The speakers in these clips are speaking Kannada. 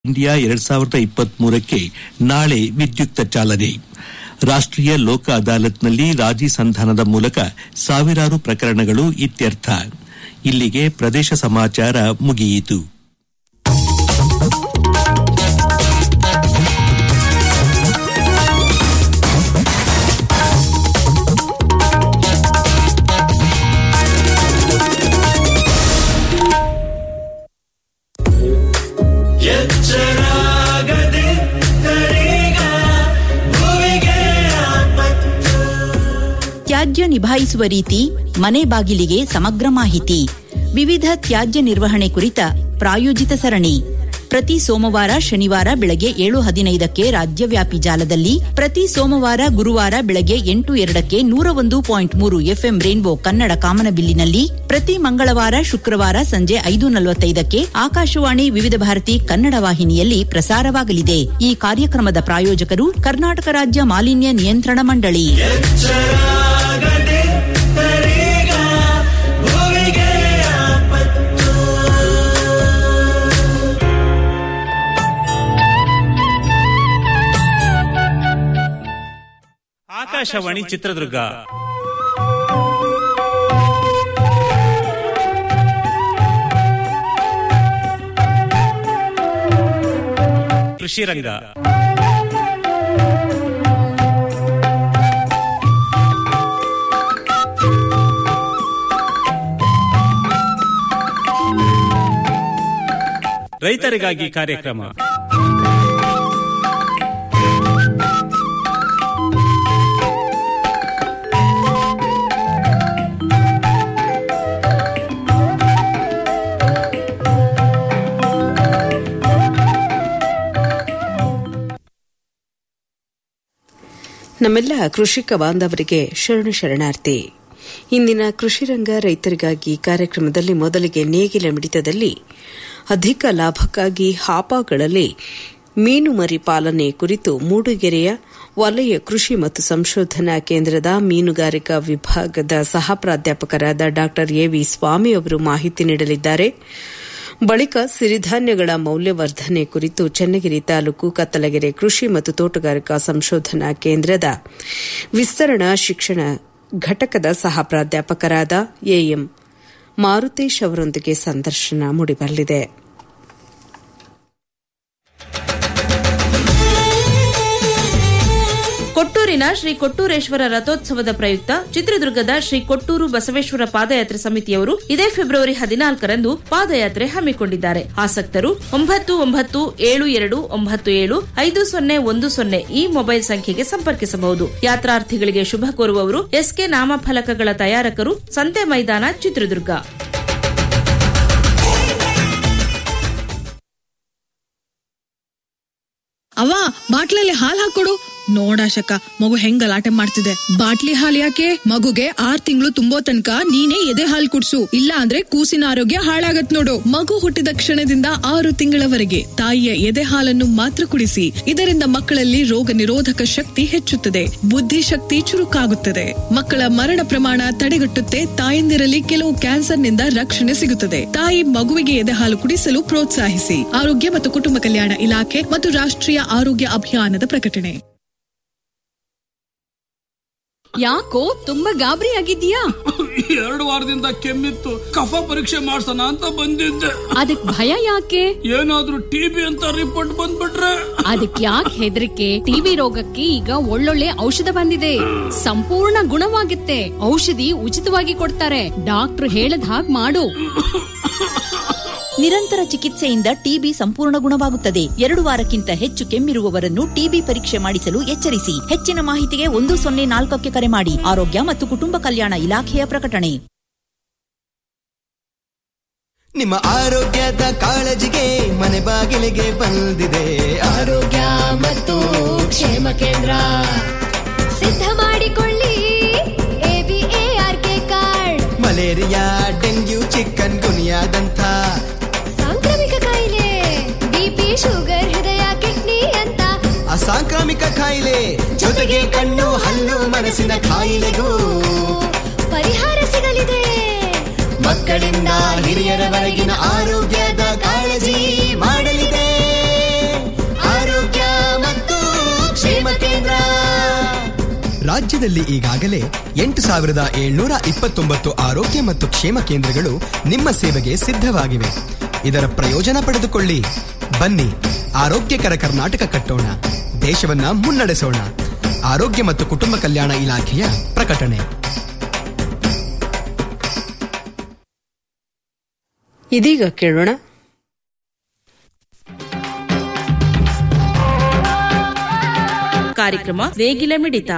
ಇಂಡಿಯಾ ಎರಡ್ ಸಾವಿರದ ಇಪ್ಪತ್ಮೂರಕ್ಕೆ ನಾಳೆ ವಿದ್ಯುಕ್ತ ಚಾಲನೆ ರಾಷ್ಟೀಯ ಲೋಕ ಅದಾಲತ್ನಲ್ಲಿ ರಾಜಿ ಸಂಧಾನದ ಮೂಲಕ ಸಾವಿರಾರು ಪ್ರಕರಣಗಳು ಇತ್ಯರ್ಥ ಇಲ್ಲಿಗೆ ಪ್ರದೇಶ ಸಮಾಚಾರ ಮುಗಿಯಿತು ತ್ಯಾಜ್ಯ ನಿಭಾಯಿಸುವ ರೀತಿ ಮನೆ ಬಾಗಿಲಿಗೆ ಸಮಗ್ರ ಮಾಹಿತಿ ವಿವಿಧ ತ್ಯಾಜ್ಯ ನಿರ್ವಹಣೆ ಕುರಿತ ಪ್ರಾಯೋಜಿತ ಸರಣಿ ಪ್ರತಿ ಸೋಮವಾರ ಶನಿವಾರ ಬೆಳಗ್ಗೆ ಏಳು ಹದಿನೈದಕ್ಕೆ ರಾಜ್ಯವ್ಯಾಪಿ ಜಾಲದಲ್ಲಿ ಪ್ರತಿ ಸೋಮವಾರ ಗುರುವಾರ ಬೆಳಗ್ಗೆ ಎಂಟು ಎರಡಕ್ಕೆ ನೂರ ಒಂದು ಪಾಯಿಂಟ್ ಮೂರು ಎಫ್ಎಂ ರೇನ್ಬೋ ಕನ್ನಡ ಕಾಮನಬಿಲ್ಲಿನಲ್ಲಿ ಪ್ರತಿ ಮಂಗಳವಾರ ಶುಕ್ರವಾರ ಸಂಜೆ ಐದು ನಲವತ್ತೈದಕ್ಕೆ ಆಕಾಶವಾಣಿ ವಿವಿಧ ಭಾರತಿ ಕನ್ನಡ ವಾಹಿನಿಯಲ್ಲಿ ಪ್ರಸಾರವಾಗಲಿದೆ ಈ ಕಾರ್ಯಕ್ರಮದ ಪ್ರಾಯೋಜಕರು ಕರ್ನಾಟಕ ರಾಜ್ಯ ಮಾಲಿನ್ಯ ನಿಯಂತ್ರಣ ಮಂಡಳಿ ಆಕಾಶವಾಣಿ ಚಿತ್ರದುರ್ಗ ಕೃಷಿ ರಂಗ ರೈತರಿಗಾಗಿ ಕಾರ್ಯಕ್ರಮ ನಮ್ಮೆಲ್ಲ ಕೃಷಿಕ ಬಾಂಧವರಿಗೆ ಶರಣು ಶರಣಾರ್ಥಿ ಇಂದಿನ ಕೃಷಿ ರಂಗ ರೈತರಿಗಾಗಿ ಕಾರ್ಯಕ್ರಮದಲ್ಲಿ ಮೊದಲಿಗೆ ನೇಗಿಲ ಮಿಡಿತದಲ್ಲಿ ಅಧಿಕ ಲಾಭಕ್ಕಾಗಿ ಹಾಪಾಗಳಲ್ಲಿ ಮೀನು ಮರಿ ಪಾಲನೆ ಕುರಿತು ಮೂಡಿಗೆರೆಯ ವಲಯ ಕೃಷಿ ಮತ್ತು ಸಂಶೋಧನಾ ಕೇಂದ್ರದ ಮೀನುಗಾರಿಕಾ ವಿಭಾಗದ ಸಹ ಪ್ರಾಧ್ಯಾಪಕರಾದ ಡಾ ಎವಿ ಸ್ವಾಮಿ ಅವರು ಮಾಹಿತಿ ನೀಡಲಿದ್ದಾರೆ ಬಳಿಕ ಸಿರಿಧಾನ್ಯಗಳ ಮೌಲ್ಯವರ್ಧನೆ ಕುರಿತು ಚನ್ನಗಿರಿ ತಾಲೂಕು ಕತ್ತಲಗೆರೆ ಕೃಷಿ ಮತ್ತು ತೋಟಗಾರಿಕಾ ಸಂಶೋಧನಾ ಕೇಂದ್ರದ ವಿಸ್ತರಣಾ ಶಿಕ್ಷಣ ಘಟಕದ ಸಹ ಪ್ರಾಧ್ಯಾಪಕರಾದ ಎಎಂ ಮಾರುತೇಶ್ ಅವರೊಂದಿಗೆ ಸಂದರ್ಶನ ಮೂಡಿಬರಲಿದೆ ಕೊಟ್ಟೂರಿನ ಶ್ರೀ ಕೊಟ್ಟೂರೇಶ್ವರ ರಥೋತ್ಸವದ ಪ್ರಯುಕ್ತ ಚಿತ್ರದುರ್ಗದ ಶ್ರೀ ಕೊಟ್ಟೂರು ಬಸವೇಶ್ವರ ಪಾದಯಾತ್ರೆ ಸಮಿತಿಯವರು ಇದೇ ಫೆಬ್ರವರಿ ಹದಿನಾಲ್ಕರಂದು ಪಾದಯಾತ್ರೆ ಹಮ್ಮಿಕೊಂಡಿದ್ದಾರೆ ಆಸಕ್ತರು ಒಂಬತ್ತು ಒಂಬತ್ತು ಏಳು ಎರಡು ಒಂಬತ್ತು ಏಳು ಐದು ಸೊನ್ನೆ ಒಂದು ಸೊನ್ನೆ ಈ ಮೊಬೈಲ್ ಸಂಖ್ಯೆಗೆ ಸಂಪರ್ಕಿಸಬಹುದು ಯಾತ್ರಾರ್ಥಿಗಳಿಗೆ ಶುಭ ಕೋರುವವರು ಎಸ್ಕೆ ನಾಮಫಲಕಗಳ ತಯಾರಕರು ಸಂತೆ ಮೈದಾನ ಚಿತ್ರದುರ್ಗ ಅವ್ವ ಬಾಟ್ಲಲ್ಲಿ ಹಾಲ್ ಹಾಕೊಡು ನೋಡಾಶಕ ಮಗು ಹೆಂಗ್ ಗಲಾಟೆ ಮಾಡ್ತಿದೆ ಬಾಟ್ಲಿ ಹಾಲ್ ಯಾಕೆ ಮಗುಗೆ ಆರ್ ತಿಂಗಳು ತುಂಬೋ ತನಕ ನೀನೇ ಎದೆ ಹಾಲ್ ಕುಡ್ಸು ಇಲ್ಲ ಅಂದ್ರೆ ಕೂಸಿನ ಆರೋಗ್ಯ ಹಾಳಾಗತ್ ನೋಡು ಮಗು ಹುಟ್ಟಿದ ಕ್ಷಣದಿಂದ ಆರು ತಿಂಗಳವರೆಗೆ ತಾಯಿಯ ಎದೆ ಹಾಲನ್ನು ಮಾತ್ರ ಕುಡಿಸಿ ಇದರಿಂದ ಮಕ್ಕಳಲ್ಲಿ ರೋಗ ನಿರೋಧಕ ಶಕ್ತಿ ಹೆಚ್ಚುತ್ತದೆ ಬುದ್ಧಿಶಕ್ತಿ ಚುರುಕಾಗುತ್ತದೆ ಮಕ್ಕಳ ಮರಣ ಪ್ರಮಾಣ ತಡೆಗಟ್ಟುತ್ತೆ ತಾಯಂದಿರಲ್ಲಿ ಕೆಲವು ಕ್ಯಾನ್ಸರ್ನಿಂದ ರಕ್ಷಣೆ ಸಿಗುತ್ತದೆ ತಾಯಿ ಮಗುವಿಗೆ ಎದೆ ಹಾಲು ಕುಡಿಸಲು ಪ್ರೋತ್ಸಾಹಿಸಿ ಆರೋಗ್ಯ ಮತ್ತು ಕುಟುಂಬ ಕಲ್ಯಾಣ ಇಲಾಖೆ ಮತ್ತು ರಾಷ್ಟ್ರೀಯ ಆರೋಗ್ಯ ಅಭಿಯಾನದ ಪ್ರಕಟಣೆ ಯಾಕೋ ತುಂಬಾ ಗಾಬರಿ ಆಗಿದ್ಯಾ ಎರಡು ವಾರದಿಂದ ಕೆಮ್ಮಿತ್ತು ಕಫ ಪರೀಕ್ಷೆ ಮಾಡ್ಸೋಣ ಅಂತ ಬಂದಿದ್ದೆ ಅದಕ್ ಭಯ ಯಾಕೆ ಏನಾದ್ರೂ ಟಿಬಿ ಅಂತ ರಿಪೋರ್ಟ್ ಬಂದ್ಬಿಟ್ರೆ ಅದಕ್ ಯಾಕೆ ಹೆದರಿಕೆ ಟಿವಿ ರೋಗಕ್ಕೆ ಈಗ ಒಳ್ಳೊಳ್ಳೆ ಔಷಧ ಬಂದಿದೆ ಸಂಪೂರ್ಣ ಗುಣವಾಗುತ್ತೆ ಔಷಧಿ ಉಚಿತವಾಗಿ ಕೊಡ್ತಾರೆ ಡಾಕ್ಟ್ರು ಹೇಳದ್ ಹಾಗ್ ಮಾಡು ನಿರಂತರ ಚಿಕಿತ್ಸೆಯಿಂದ ಟಿಬಿ ಸಂಪೂರ್ಣ ಗುಣವಾಗುತ್ತದೆ ಎರಡು ವಾರಕ್ಕಿಂತ ಹೆಚ್ಚು ಕೆಮ್ಮಿರುವವರನ್ನು ಟಿಬಿ ಪರೀಕ್ಷೆ ಮಾಡಿಸಲು ಎಚ್ಚರಿಸಿ ಹೆಚ್ಚಿನ ಮಾಹಿತಿಗೆ ಒಂದು ಸೊನ್ನೆ ನಾಲ್ಕಕ್ಕೆ ಕರೆ ಮಾಡಿ ಆರೋಗ್ಯ ಮತ್ತು ಕುಟುಂಬ ಕಲ್ಯಾಣ ಇಲಾಖೆಯ ಪ್ರಕಟಣೆ ನಿಮ್ಮ ಆರೋಗ್ಯದ ಕಾಳಜಿಗೆ ಮನೆ ಬಾಗಿಲಿಗೆ ಬಂದಿದೆ ಆರೋಗ್ಯ ಮತ್ತು ಕ್ಷೇಮ ಕೇಂದ್ರ ಸಿದ್ಧ ಮಾಡಿಕೊಳ್ಳಿ ಎಬಿಎಆರ್ಕೆ ಕಾರ್ಡ್ ಮಲೇರಿಯಾ ಡೆಂಗ್ಯೂ ಚಿಕನ್ ಗುನಿಯಾದಂಥ ಸಾಂಕ್ರಾಮಿಕ ಕಾಯಿಲೆ ಬಿಪಿ ಶುಗರ್ ಹೃದಯ ಕಿಡ್ನಿ ಅಂತ ಅಸಾಂಕ್ರಾಮಿಕ ಕಾಯಿಲೆ ಜೊತೆಗೆ ಕಣ್ಣು ಹಲ್ಲು ಮನಸ್ಸಿನ ಕಾಯಿಲೆಗೂ ಪರಿಹಾರ ಸಿಗಲಿದೆ ಮಕ್ಕಳಿಂದ ಹಿರಿಯರವರೆಗಿನ ಆರೋಗ್ಯದ ಕಾಳಜಿ ಮಾಡಲಿದೆ ರಾಜ್ಯದಲ್ಲಿ ಈಗಾಗಲೇ ಎಂಟು ಸಾವಿರದ ಏಳ್ನೂರ ಇಪ್ಪತ್ತೊಂಬತ್ತು ಆರೋಗ್ಯ ಮತ್ತು ಕ್ಷೇಮ ಕೇಂದ್ರಗಳು ನಿಮ್ಮ ಸೇವೆಗೆ ಸಿದ್ಧವಾಗಿವೆ ಇದರ ಪ್ರಯೋಜನ ಪಡೆದುಕೊಳ್ಳಿ ಬನ್ನಿ ಆರೋಗ್ಯಕರ ಕರ್ನಾಟಕ ಕಟ್ಟೋಣ ದೇಶವನ್ನ ಮುನ್ನಡೆಸೋಣ ಆರೋಗ್ಯ ಮತ್ತು ಕುಟುಂಬ ಕಲ್ಯಾಣ ಇಲಾಖೆಯ ಪ್ರಕಟಣೆ ಇದೀಗ ಕೇಳೋಣ ಕಾರ್ಯಕ್ರಮ ನೇಗಿಲ ಮಿಡಿತ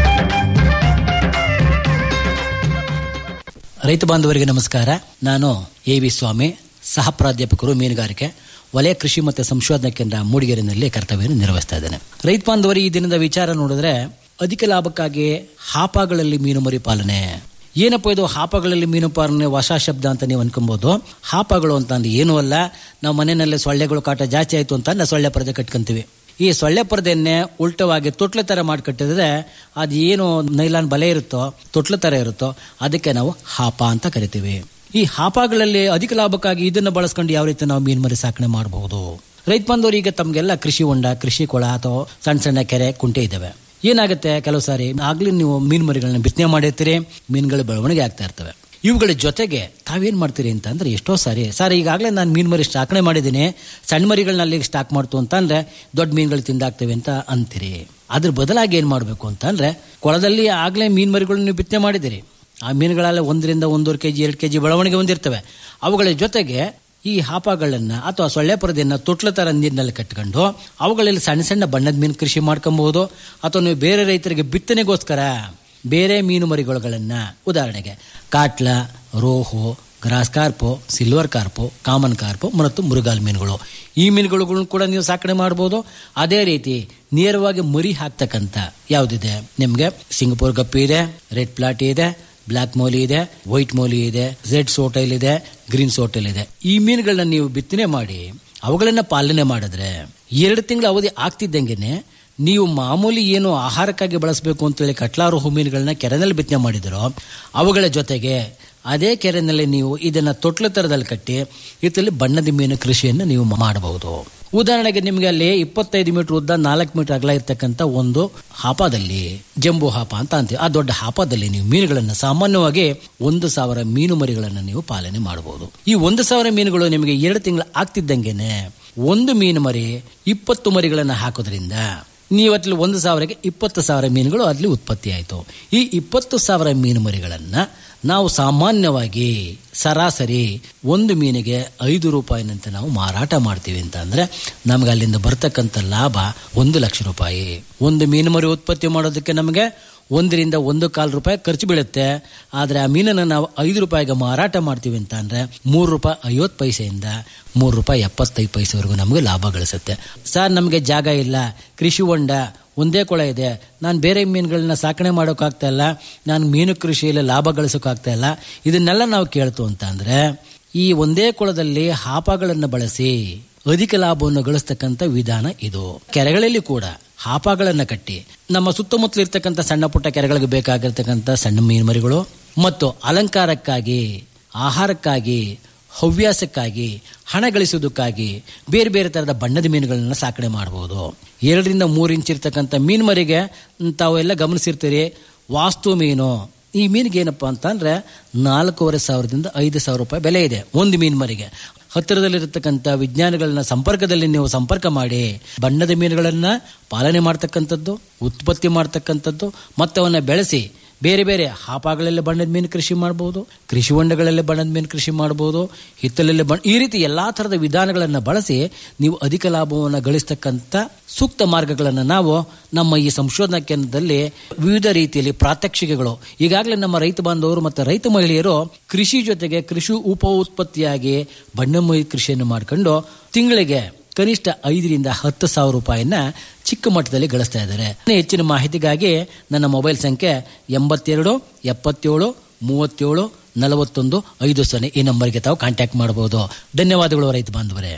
ರೈತ ಬಾಂಧವರಿಗೆ ನಮಸ್ಕಾರ ನಾನು ಎ ವಿ ಸ್ವಾಮಿ ಸಹ ಪ್ರಾಧ್ಯಾಪಕರು ಮೀನುಗಾರಿಕೆ ವಲಯ ಕೃಷಿ ಮತ್ತು ಸಂಶೋಧನಾ ಕೇಂದ್ರ ಮೂಡಿಗೆರೆನಲ್ಲಿ ಕರ್ತವ್ಯವನ್ನು ನಿರ್ವಹಿಸ್ತಾ ಇದ್ದೇನೆ ರೈತ ಬಾಂಧವರು ಈ ದಿನದ ವಿಚಾರ ನೋಡಿದ್ರೆ ಅಧಿಕ ಲಾಭಕ್ಕಾಗಿ ಹಾಪಗಳಲ್ಲಿ ಮೀನು ಮರಿ ಪಾಲನೆ ಏನಪ್ಪ ಇದು ಹಾಪಗಳಲ್ಲಿ ಮೀನು ಪಾಲನೆ ಹೊಸ ಶಬ್ದ ಅಂತ ನೀವು ಅನ್ಕೊಬಹುದು ಹಾಪಗಳು ಅಂತಂದ್ರೆ ಏನೂ ಅಲ್ಲ ನಾವು ಮನೆಯಲ್ಲಿ ಸೊಳ್ಳೆಗಳು ಕಾಟ ಜಾಸ್ತಿ ಆಯ್ತು ಅಂತ ಅಂದ್ರೆ ಸೊಳ್ಳೆ ಪರದೆ ಕಟ್ಕೊಂತೀವಿ ಈ ಸೊಳ್ಳೆ ಪರದೆಯನ್ನೇ ಉಲ್ಟವಾಗಿ ತೊಟ್ಲ ತರ ಮಾಡಿ ಕಟ್ಟಿದ್ರೆ ಅದು ಏನು ನೈಲಾನ್ ಬಲೆ ಇರುತ್ತೋ ತೊಟ್ಲ ತರ ಇರುತ್ತೋ ಅದಕ್ಕೆ ನಾವು ಹಾಪ ಅಂತ ಕರಿತೀವಿ ಈ ಹಾಪಗಳಲ್ಲಿ ಅಧಿಕ ಲಾಭಕ್ಕಾಗಿ ಇದನ್ನು ಬಳಸ್ಕೊಂಡು ಯಾವ ರೀತಿ ನಾವು ಮೀನು ಮರಿ ಸಾಕಣೆ ಮಾಡಬಹುದು ರೈತ ಬಂದವರು ಈಗ ತಮಗೆಲ್ಲ ಕೃಷಿ ಹೊಂಡ ಕೃಷಿ ಕೊಳ ಅಥವಾ ಸಣ್ಣ ಸಣ್ಣ ಕೆರೆ ಕುಂಟೆ ಇದ್ದಾವೆ ಏನಾಗುತ್ತೆ ಕೆಲವು ಸಾರಿ ಆಗ್ಲಿ ನೀವು ಮೀನು ಮರಿಗಳನ್ನ ಬಿತ್ತನೆ ಮಾಡಿರ್ತೀರಿ ಮೀನುಗಳ ಬೆಳವಣಿಗೆ ಆಗ್ತಾ ಇರ್ತವೆ ಇವುಗಳ ಜೊತೆಗೆ ತಾವೇನ್ ಮಾಡ್ತೀರಿ ಅಂತ ಅಂದ್ರೆ ಎಷ್ಟೋ ಸಾರಿ ಸರ್ ಈಗಾಗಲೇ ನಾನು ಮೀನು ಮರಿ ಸಾಕಣೆ ಮಾಡಿದ್ದೀನಿ ಸಣ್ಣ ಮರಿಗಳನ್ನ ಅಲ್ಲಿಗೆ ಸ್ಟಾಕ್ ಮಾಡ್ತು ಅಂತ ಅಂದ್ರೆ ದೊಡ್ಡ ಮೀನುಗಳು ತಿಂದಾಗ್ತವೆ ಅಂತ ಅಂತೀರಿ ಅದ್ರ ಬದಲಾಗಿ ಏನ್ ಮಾಡಬೇಕು ಅಂತ ಅಂದ್ರೆ ಕೊಳದಲ್ಲಿ ಆಗ್ಲೇ ಮೀನು ಮರಿಗಳನ್ನ ನೀವು ಬಿತ್ತನೆ ಮಾಡಿದಿರಿ ಆ ಮೀನುಗಳೆಲ್ಲ ಒಂದರಿಂದ ಒಂದೂವರೆ ಕೆಜಿ ಎರಡು ಕೆಜಿ ಬೆಳವಣಿಗೆ ಹೊಂದಿರ್ತವೆ ಅವುಗಳ ಜೊತೆಗೆ ಈ ಹಾಪಗಳನ್ನ ಅಥವಾ ಸೊಳ್ಳೆ ಪರದೆಯನ್ನ ತೊಟ್ಲ ತರ ನೀರಿನಲ್ಲಿ ಕಟ್ಕೊಂಡು ಅವುಗಳಲ್ಲಿ ಸಣ್ಣ ಸಣ್ಣ ಬಣ್ಣದ ಮೀನು ಕೃಷಿ ಮಾಡ್ಕೊಬಹುದು ಅಥವಾ ನೀವು ಬೇರೆ ರೈತರಿಗೆ ಬಿತ್ತನೆಗೋಸ್ಕರ ಬೇರೆ ಮೀನು ಮರಿಗಳನ್ನ ಉದಾಹರಣೆಗೆ catla rohu grass carp silver carp common carp ಮತ್ತು ಮುರುಗಾಲ್ ಮೀನುಗಳು ಈ ಮೀನುಗಳನ್ನು ಕೂಡ ನೀವು ಸಾಕಣೆ ಮಾಡಬಹುದು ಅದೇ ರೀತಿ ನೇರವಾಗಿ ಮರಿ ಹಾಕ್ತಕ್ಕಂಥ ಯಾವುದಿದೆ ನಿಮ್ಗೆ ಸಿಂಗಪುರ್ ಗಪ್ಪಿ ಇದೆ ರೆಡ್ ಪ್ಲಾಟಿ ಇದೆ ಬ್ಲಾಕ್ ಮೌಲಿ ಇದೆ ವೈಟ್ ಮೌಲಿ ಇದೆ ರೆಡ್ ಸೋಟೈಲ್ ಇದೆ ಗ್ರೀನ್ ಸೋಟೈಲ್ ಇದೆ ಈ ಮೀನುಗಳನ್ನ ನೀವು ಬಿತ್ತನೆ ಮಾಡಿ ಅವುಗಳನ್ನ ಪಾಲನೆ ಮಾಡಿದ್ರೆ ಎರಡು ತಿಂಗಳ ಅವಧಿ ಆಗ್ತಿದ್ದಂಗೆನೆ ನೀವು ಮಾಮೂಲಿ ಏನು ಆಹಾರಕ್ಕಾಗಿ ಬಳಸಬೇಕು ಅಂತೇಳಿ ಕಟ್ಲಾರು ಹೂ ಮೀನುಗಳನ್ನ ಕೆರೆನಲ್ಲಿ ಬಿತ್ತನೆ ಮಾಡಿದರೋ ಅವುಗಳ ಜೊತೆಗೆ ಅದೇ ಕೆರೆನಲ್ಲಿ ನೀವು ಇದನ್ನ ತೊಟ್ಲ ತರದಲ್ಲಿ ಕಟ್ಟಿ ಇದರಲ್ಲಿ ಬಣ್ಣದ ಮೀನು ಕೃಷಿಯನ್ನು ನೀವು ಮಾಡಬಹುದು ಉದಾಹರಣೆಗೆ ನಿಮಗೆ ಅಲ್ಲಿ ಇಪ್ಪತ್ತೈದು ಮೀಟರ್ ಉದ್ದ ನಾಲ್ಕು ಮೀಟರ್ ಅಗಲ ಇರ್ತಕ್ಕಂಥ ಒಂದು ಹಾಪದಲ್ಲಿ ಜಂಬೂ ಹಾಪ ಅಂತ ಅಂತೀವಿ ಆ ದೊಡ್ಡ ಹಾಪದಲ್ಲಿ ನೀವು ಮೀನುಗಳನ್ನು ಸಾಮಾನ್ಯವಾಗಿ ಒಂದು ಸಾವಿರ ಮೀನು ಮರಿಗಳನ್ನು ನೀವು ಪಾಲನೆ ಮಾಡಬಹುದು ಈ ಒಂದು ಸಾವಿರ ಮೀನುಗಳು ನಿಮಗೆ ಎರಡು ತಿಂಗಳು ಆಗ್ತಿದ್ದಂಗೆನೆ ಒಂದು ಮೀನು ಮರಿ ಇಪ್ಪತ್ತು ಮರಿಗಳನ್ನು ಹಾಕೋದ್ರಿಂದ ನೀವು ಅದ್ರಲ್ಲಿ ಒಂದು ಸಾವಿರಕ್ಕೆ ಇಪ್ಪತ್ತು ಸಾವಿರ ಮೀನುಗಳು ಅಲ್ಲಿ ಉತ್ಪತ್ತಿ ಆಯಿತು ಈ ಇಪ್ಪತ್ತು ಸಾವಿರ ಮೀನು ಮರಿಗಳನ್ನು ನಾವು ಸಾಮಾನ್ಯವಾಗಿ ಸರಾಸರಿ ಒಂದು ಮೀನಿಗೆ ಐದು ರೂಪಾಯಿನಂತೆ ನಾವು ಮಾರಾಟ ಮಾಡ್ತೀವಿ ಅಂತ ಅಂದ್ರೆ ನಮ್ಗೆ ಅಲ್ಲಿಂದ ಬರ್ತಕ್ಕಂಥ ಲಾಭ ಒಂದು ಲಕ್ಷ ರೂಪಾಯಿ ಒಂದು ಮೀನು ಮರಿ ಉತ್ಪತ್ತಿ ಮಾಡೋದಕ್ಕೆ ನಮಗೆ ಒಂದರಿಂದ ಒಂದು ಕಾಲು ರೂಪಾಯಿ ಖರ್ಚು ಬೀಳುತ್ತೆ ಆದರೆ ಆ ಮೀನನ್ನು ನಾವು ಐದು ರೂಪಾಯಿಗೆ ಮಾರಾಟ ಮಾಡ್ತೀವಿ ಅಂತ ಅಂದ್ರೆ ಮೂರು ರೂಪಾಯಿ ಐವತ್ತು ಪೈಸೆಯಿಂದ ಮೂರು ರೂಪಾಯಿ ಎಪ್ಪತ್ತೈದು ಪೈಸೆವರೆಗೂ ನಮಗೆ ಲಾಭ ಗಳಿಸುತ್ತೆ ಸರ್ ನಮಗೆ ಜಾಗ ಇಲ್ಲ ಕೃಷಿ ಹೊಂಡ ಒಂದೇ ಕೊಳ ಇದೆ ನಾನು ಬೇರೆ ಮೀನುಗಳನ್ನ ಸಾಕಣೆ ಮಾಡೋಕ್ಕಾಗ್ತಾ ಇಲ್ಲ ನಾನು ಮೀನು ಕೃಷಿಯಲ್ಲಿ ಲಾಭ ಗಳಿಸೋಕ್ಕಾಗ್ತಾ ಇಲ್ಲ ಇದನ್ನೆಲ್ಲ ನಾವು ಕೇಳ್ತು ಅಂತ ಅಂದ್ರೆ ಈ ಒಂದೇ ಕೊಳದಲ್ಲಿ ಹಾಪಗಳನ್ನು ಬಳಸಿ ಅಧಿಕ ಲಾಭವನ್ನು ಗಳಿಸ್ತಕ್ಕಂಥ ವಿಧಾನ ಇದು ಕೆರೆಗಳಲ್ಲಿ ಕೂಡ ಹಾಪಗಳನ್ನ ಕಟ್ಟಿ ನಮ್ಮ ಸುತ್ತಮುತ್ತಲು ಇರ್ತಕ್ಕಂಥ ಸಣ್ಣ ಪುಟ್ಟ ಕೆರೆಗಳಿಗೆ ಬೇಕಾಗಿರ್ತಕ್ಕಂಥ ಸಣ್ಣ ಮೀನುಮರಿಗಳು ಮತ್ತು ಅಲಂಕಾರಕ್ಕಾಗಿ ಆಹಾರಕ್ಕಾಗಿ ಹವ್ಯಾಸಕ್ಕಾಗಿ ಹಣ ಗಳಿಸುವುದಕ್ಕಾಗಿ ಬೇರೆ ಬೇರೆ ತರಹದ ಬಣ್ಣದ ಮೀನುಗಳನ್ನ ಸಾಕಣೆ ಮಾಡಬಹುದು ಎರಡರಿಂದ ಮೂರು ಇಂಚ್ ಇರ್ತಕ್ಕಂಥ ಮೀನುಮರಿಗೆ ತಾವೆಲ್ಲ ಗಮನಿಸಿರ್ತೀರಿ ವಾಸ್ತು ಮೀನು ಈ ಮೀನಿಗೆ ಏನಪ್ಪ ಅಂತಂದ್ರೆ ನಾಲ್ಕೂವರೆ ಸಾವಿರದಿಂದ ಐದು ಸಾವಿರ ರೂಪಾಯಿ ಬೆಲೆ ಇದೆ ಒಂದು ಮೀನು ಮರಿಗೆ ಹತ್ತಿರದಲ್ಲಿರತಕ್ಕಂಥ ವಿಜ್ಞಾನಿಗಳನ್ನ ಸಂಪರ್ಕದಲ್ಲಿ ನೀವು ಸಂಪರ್ಕ ಮಾಡಿ ಬಣ್ಣದ ಮೀನುಗಳನ್ನ ಪಾಲನೆ ಮಾಡ್ತಕ್ಕಂಥದ್ದು ಉತ್ಪತ್ತಿ ಮಾಡ್ತಕ್ಕಂಥದ್ದು ಮತ್ತು ಅವನ್ನ ಬೆಳೆಸಿ ಬೇರೆ ಬೇರೆ ಹಾಪಗಳಲ್ಲಿ ಬಣ್ಣದ ಮೀನು ಕೃಷಿ ಮಾಡಬಹುದು ಕೃಷಿ ಹೊಂಡಗಳಲ್ಲಿ ಬಣ್ಣದ ಮೀನು ಕೃಷಿ ಮಾಡಬಹುದು ಹಿತ್ತಲಲ್ಲಿ ಬಣ್ಣ ಈ ರೀತಿ ಎಲ್ಲಾ ತರದ ವಿಧಾನಗಳನ್ನು ಬಳಸಿ ನೀವು ಅಧಿಕ ಲಾಭವನ್ನು ಗಳಿಸ್ತಕ್ಕಂಥ ಸೂಕ್ತ ಮಾರ್ಗಗಳನ್ನು ನಾವು ನಮ್ಮ ಈ ಸಂಶೋಧನಾ ಕೇಂದ್ರದಲ್ಲಿ ವಿವಿಧ ರೀತಿಯಲ್ಲಿ ಪ್ರಾತ್ಯಕ್ಷಿಕೆಗಳು ಈಗಾಗಲೇ ನಮ್ಮ ರೈತ ಬಾಂಧವರು ಮತ್ತು ರೈತ ಮಹಿಳೆಯರು ಕೃಷಿ ಜೊತೆಗೆ ಕೃಷಿ ಉಪ ಉತ್ಪತ್ತಿಯಾಗಿ ಬಣ್ಣ ಮೀನು ಕೃಷಿಯನ್ನು ಮಾಡಿಕೊಂಡು ತಿಂಗಳಿಗೆ ಕನಿಷ್ಠ ಐದರಿಂದ ಹತ್ತು ಸಾವಿರ ರೂಪಾಯಿನ ಚಿಕ್ಕ ಮಟ್ಟದಲ್ಲಿ ಗಳಿಸ್ತಾ ಇದ್ದಾರೆ ಹೆಚ್ಚಿನ ಮಾಹಿತಿಗಾಗಿ ನನ್ನ ಮೊಬೈಲ್ ಸಂಖ್ಯೆ ಎಂಬತ್ತೆರಡು ಎಪ್ಪತ್ತೇಳು ಮೂವತ್ತೇಳು ನಲವತ್ತೊಂದು ಐದು ಸೊನ್ನೆ ಈ ನಂಬರ್ಗೆ ತಾವು ಕಾಂಟ್ಯಾಕ್ಟ್ ಮಾಡಬಹುದು ಧನ್ಯವಾದಗಳು ರೈತ ಬಾಂಧವರೇ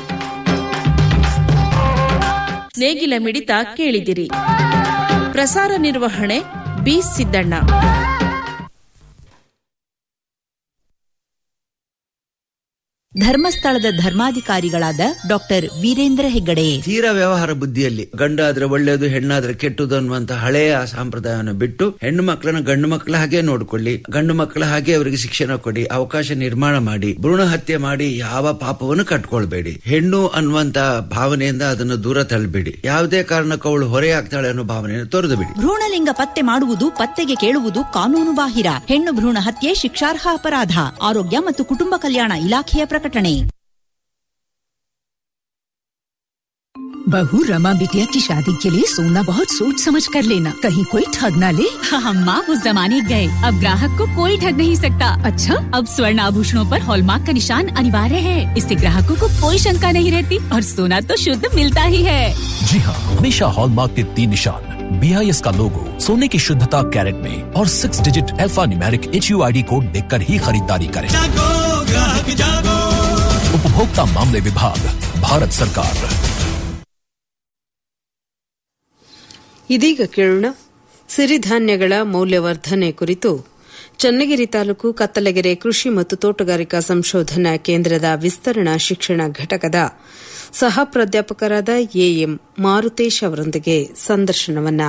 ನೇಗಿಲ ಮಿಡಿತ ಕೇಳಿದಿರಿ ಪ್ರಸಾರ ನಿರ್ವಹಣೆ ಬಿ ಸಿದ್ದಣ್ಣ ಧರ್ಮಸ್ಥಳದ ಧರ್ಮಾಧಿಕಾರಿಗಳಾದ ಡಾಕ್ಟರ್ ವೀರೇಂದ್ರ ಹೆಗ್ಗಡೆ ತೀರಾ ವ್ಯವಹಾರ ಬುದ್ಧಿಯಲ್ಲಿ ಗಂಡಾದ್ರೆ ಒಳ್ಳೆಯದು ಹೆಣ್ಣಾದ್ರೆ ಕೆಟ್ಟದು ಅನ್ನುವಂತ ಹಳೆಯ ಸಂಪ್ರದಾಯವನ್ನು ಬಿಟ್ಟು ಹೆಣ್ಣು ಮಕ್ಕಳನ್ನ ಗಂಡು ಮಕ್ಕಳ ಹಾಗೆ ನೋಡ್ಕೊಳ್ಳಿ ಗಂಡು ಮಕ್ಕಳ ಹಾಗೆ ಅವರಿಗೆ ಶಿಕ್ಷಣ ಕೊಡಿ ಅವಕಾಶ ನಿರ್ಮಾಣ ಮಾಡಿ ಭ್ರೂಣ ಹತ್ಯೆ ಮಾಡಿ ಯಾವ ಪಾಪವನ್ನು ಕಟ್ಕೊಳ್ಬೇಡಿ ಹೆಣ್ಣು ಅನ್ನುವಂತ ಭಾವನೆಯಿಂದ ಅದನ್ನು ದೂರ ತಳ್ಳಬೇಡಿ ಯಾವುದೇ ಕಾರಣಕ್ಕೂ ಅವಳು ಹೊರೆಯಾಗ್ತಾಳೆ ಅನ್ನೋ ಭಾವನೆಯನ್ನು ತೊರೆದು ಬಿಡಿ ಭ್ರೂಣಲಿಂಗ ಪತ್ತೆ ಮಾಡುವುದು ಪತ್ತೆಗೆ ಕೇಳುವುದು ಕಾನೂನು ಬಾಹಿರ ಹೆಣ್ಣು ಭ್ರೂಣ ಹತ್ಯೆ ಶಿಕ್ಷಾರ್ಹ ಅಪರಾಧ ಆರೋಗ್ಯ ಮತ್ತು ಕುಟುಂಬ ಕಲ್ಯಾಣ ಇಲಾಖೆಯ ಪ್ರಕಟಣೆ बहू रमा बिटिया की शादी के लिए सोना बहुत सोच समझ कर लेना कहीं कोई ठग ना ले हम माँ उस जमाने गए अब ग्राहक को कोई ठग नहीं सकता अच्छा अब स्वर्ण आभूषणों पर हॉलमार्क का निशान अनिवार्य है इससे ग्राहकों को कोई शंका नहीं रहती और सोना तो शुद्ध मिलता ही है जी हाँ हमेशा हॉलमार्क के तीन निशान बी आई एस का लोगो सोने की शुद्धता कैरेट में और six digit alphanumeric H U I D code देख कर ही खरीदारी करें उपभोक्ता मामले विभाग भारत सरकार ಇದೀಗ ಕೇಳೋಣ ಸಿರಿಧಾನ್ಯಗಳ ಮೌಲ್ಯವರ್ಧನೆ ಕುರಿತು ಚನ್ನಗಿರಿ ತಾಲೂಕು ಕತ್ತಲಗೆರೆ ಕೃಷಿ ಮತ್ತು ತೋಟಗಾರಿಕಾ ಸಂಶೋಧನಾ ಕೇಂದ್ರದ ವಿಸ್ತರಣಾ ಶಿಕ್ಷಣ ಘಟಕದ ಸಹ ಪ್ರಾಧ್ಯಾಪಕರಾದ ಎಎಂ ಮಾರುತೇಶ್ ಅವರೊಂದಿಗೆ ಸಂದರ್ಶನವನ್ನ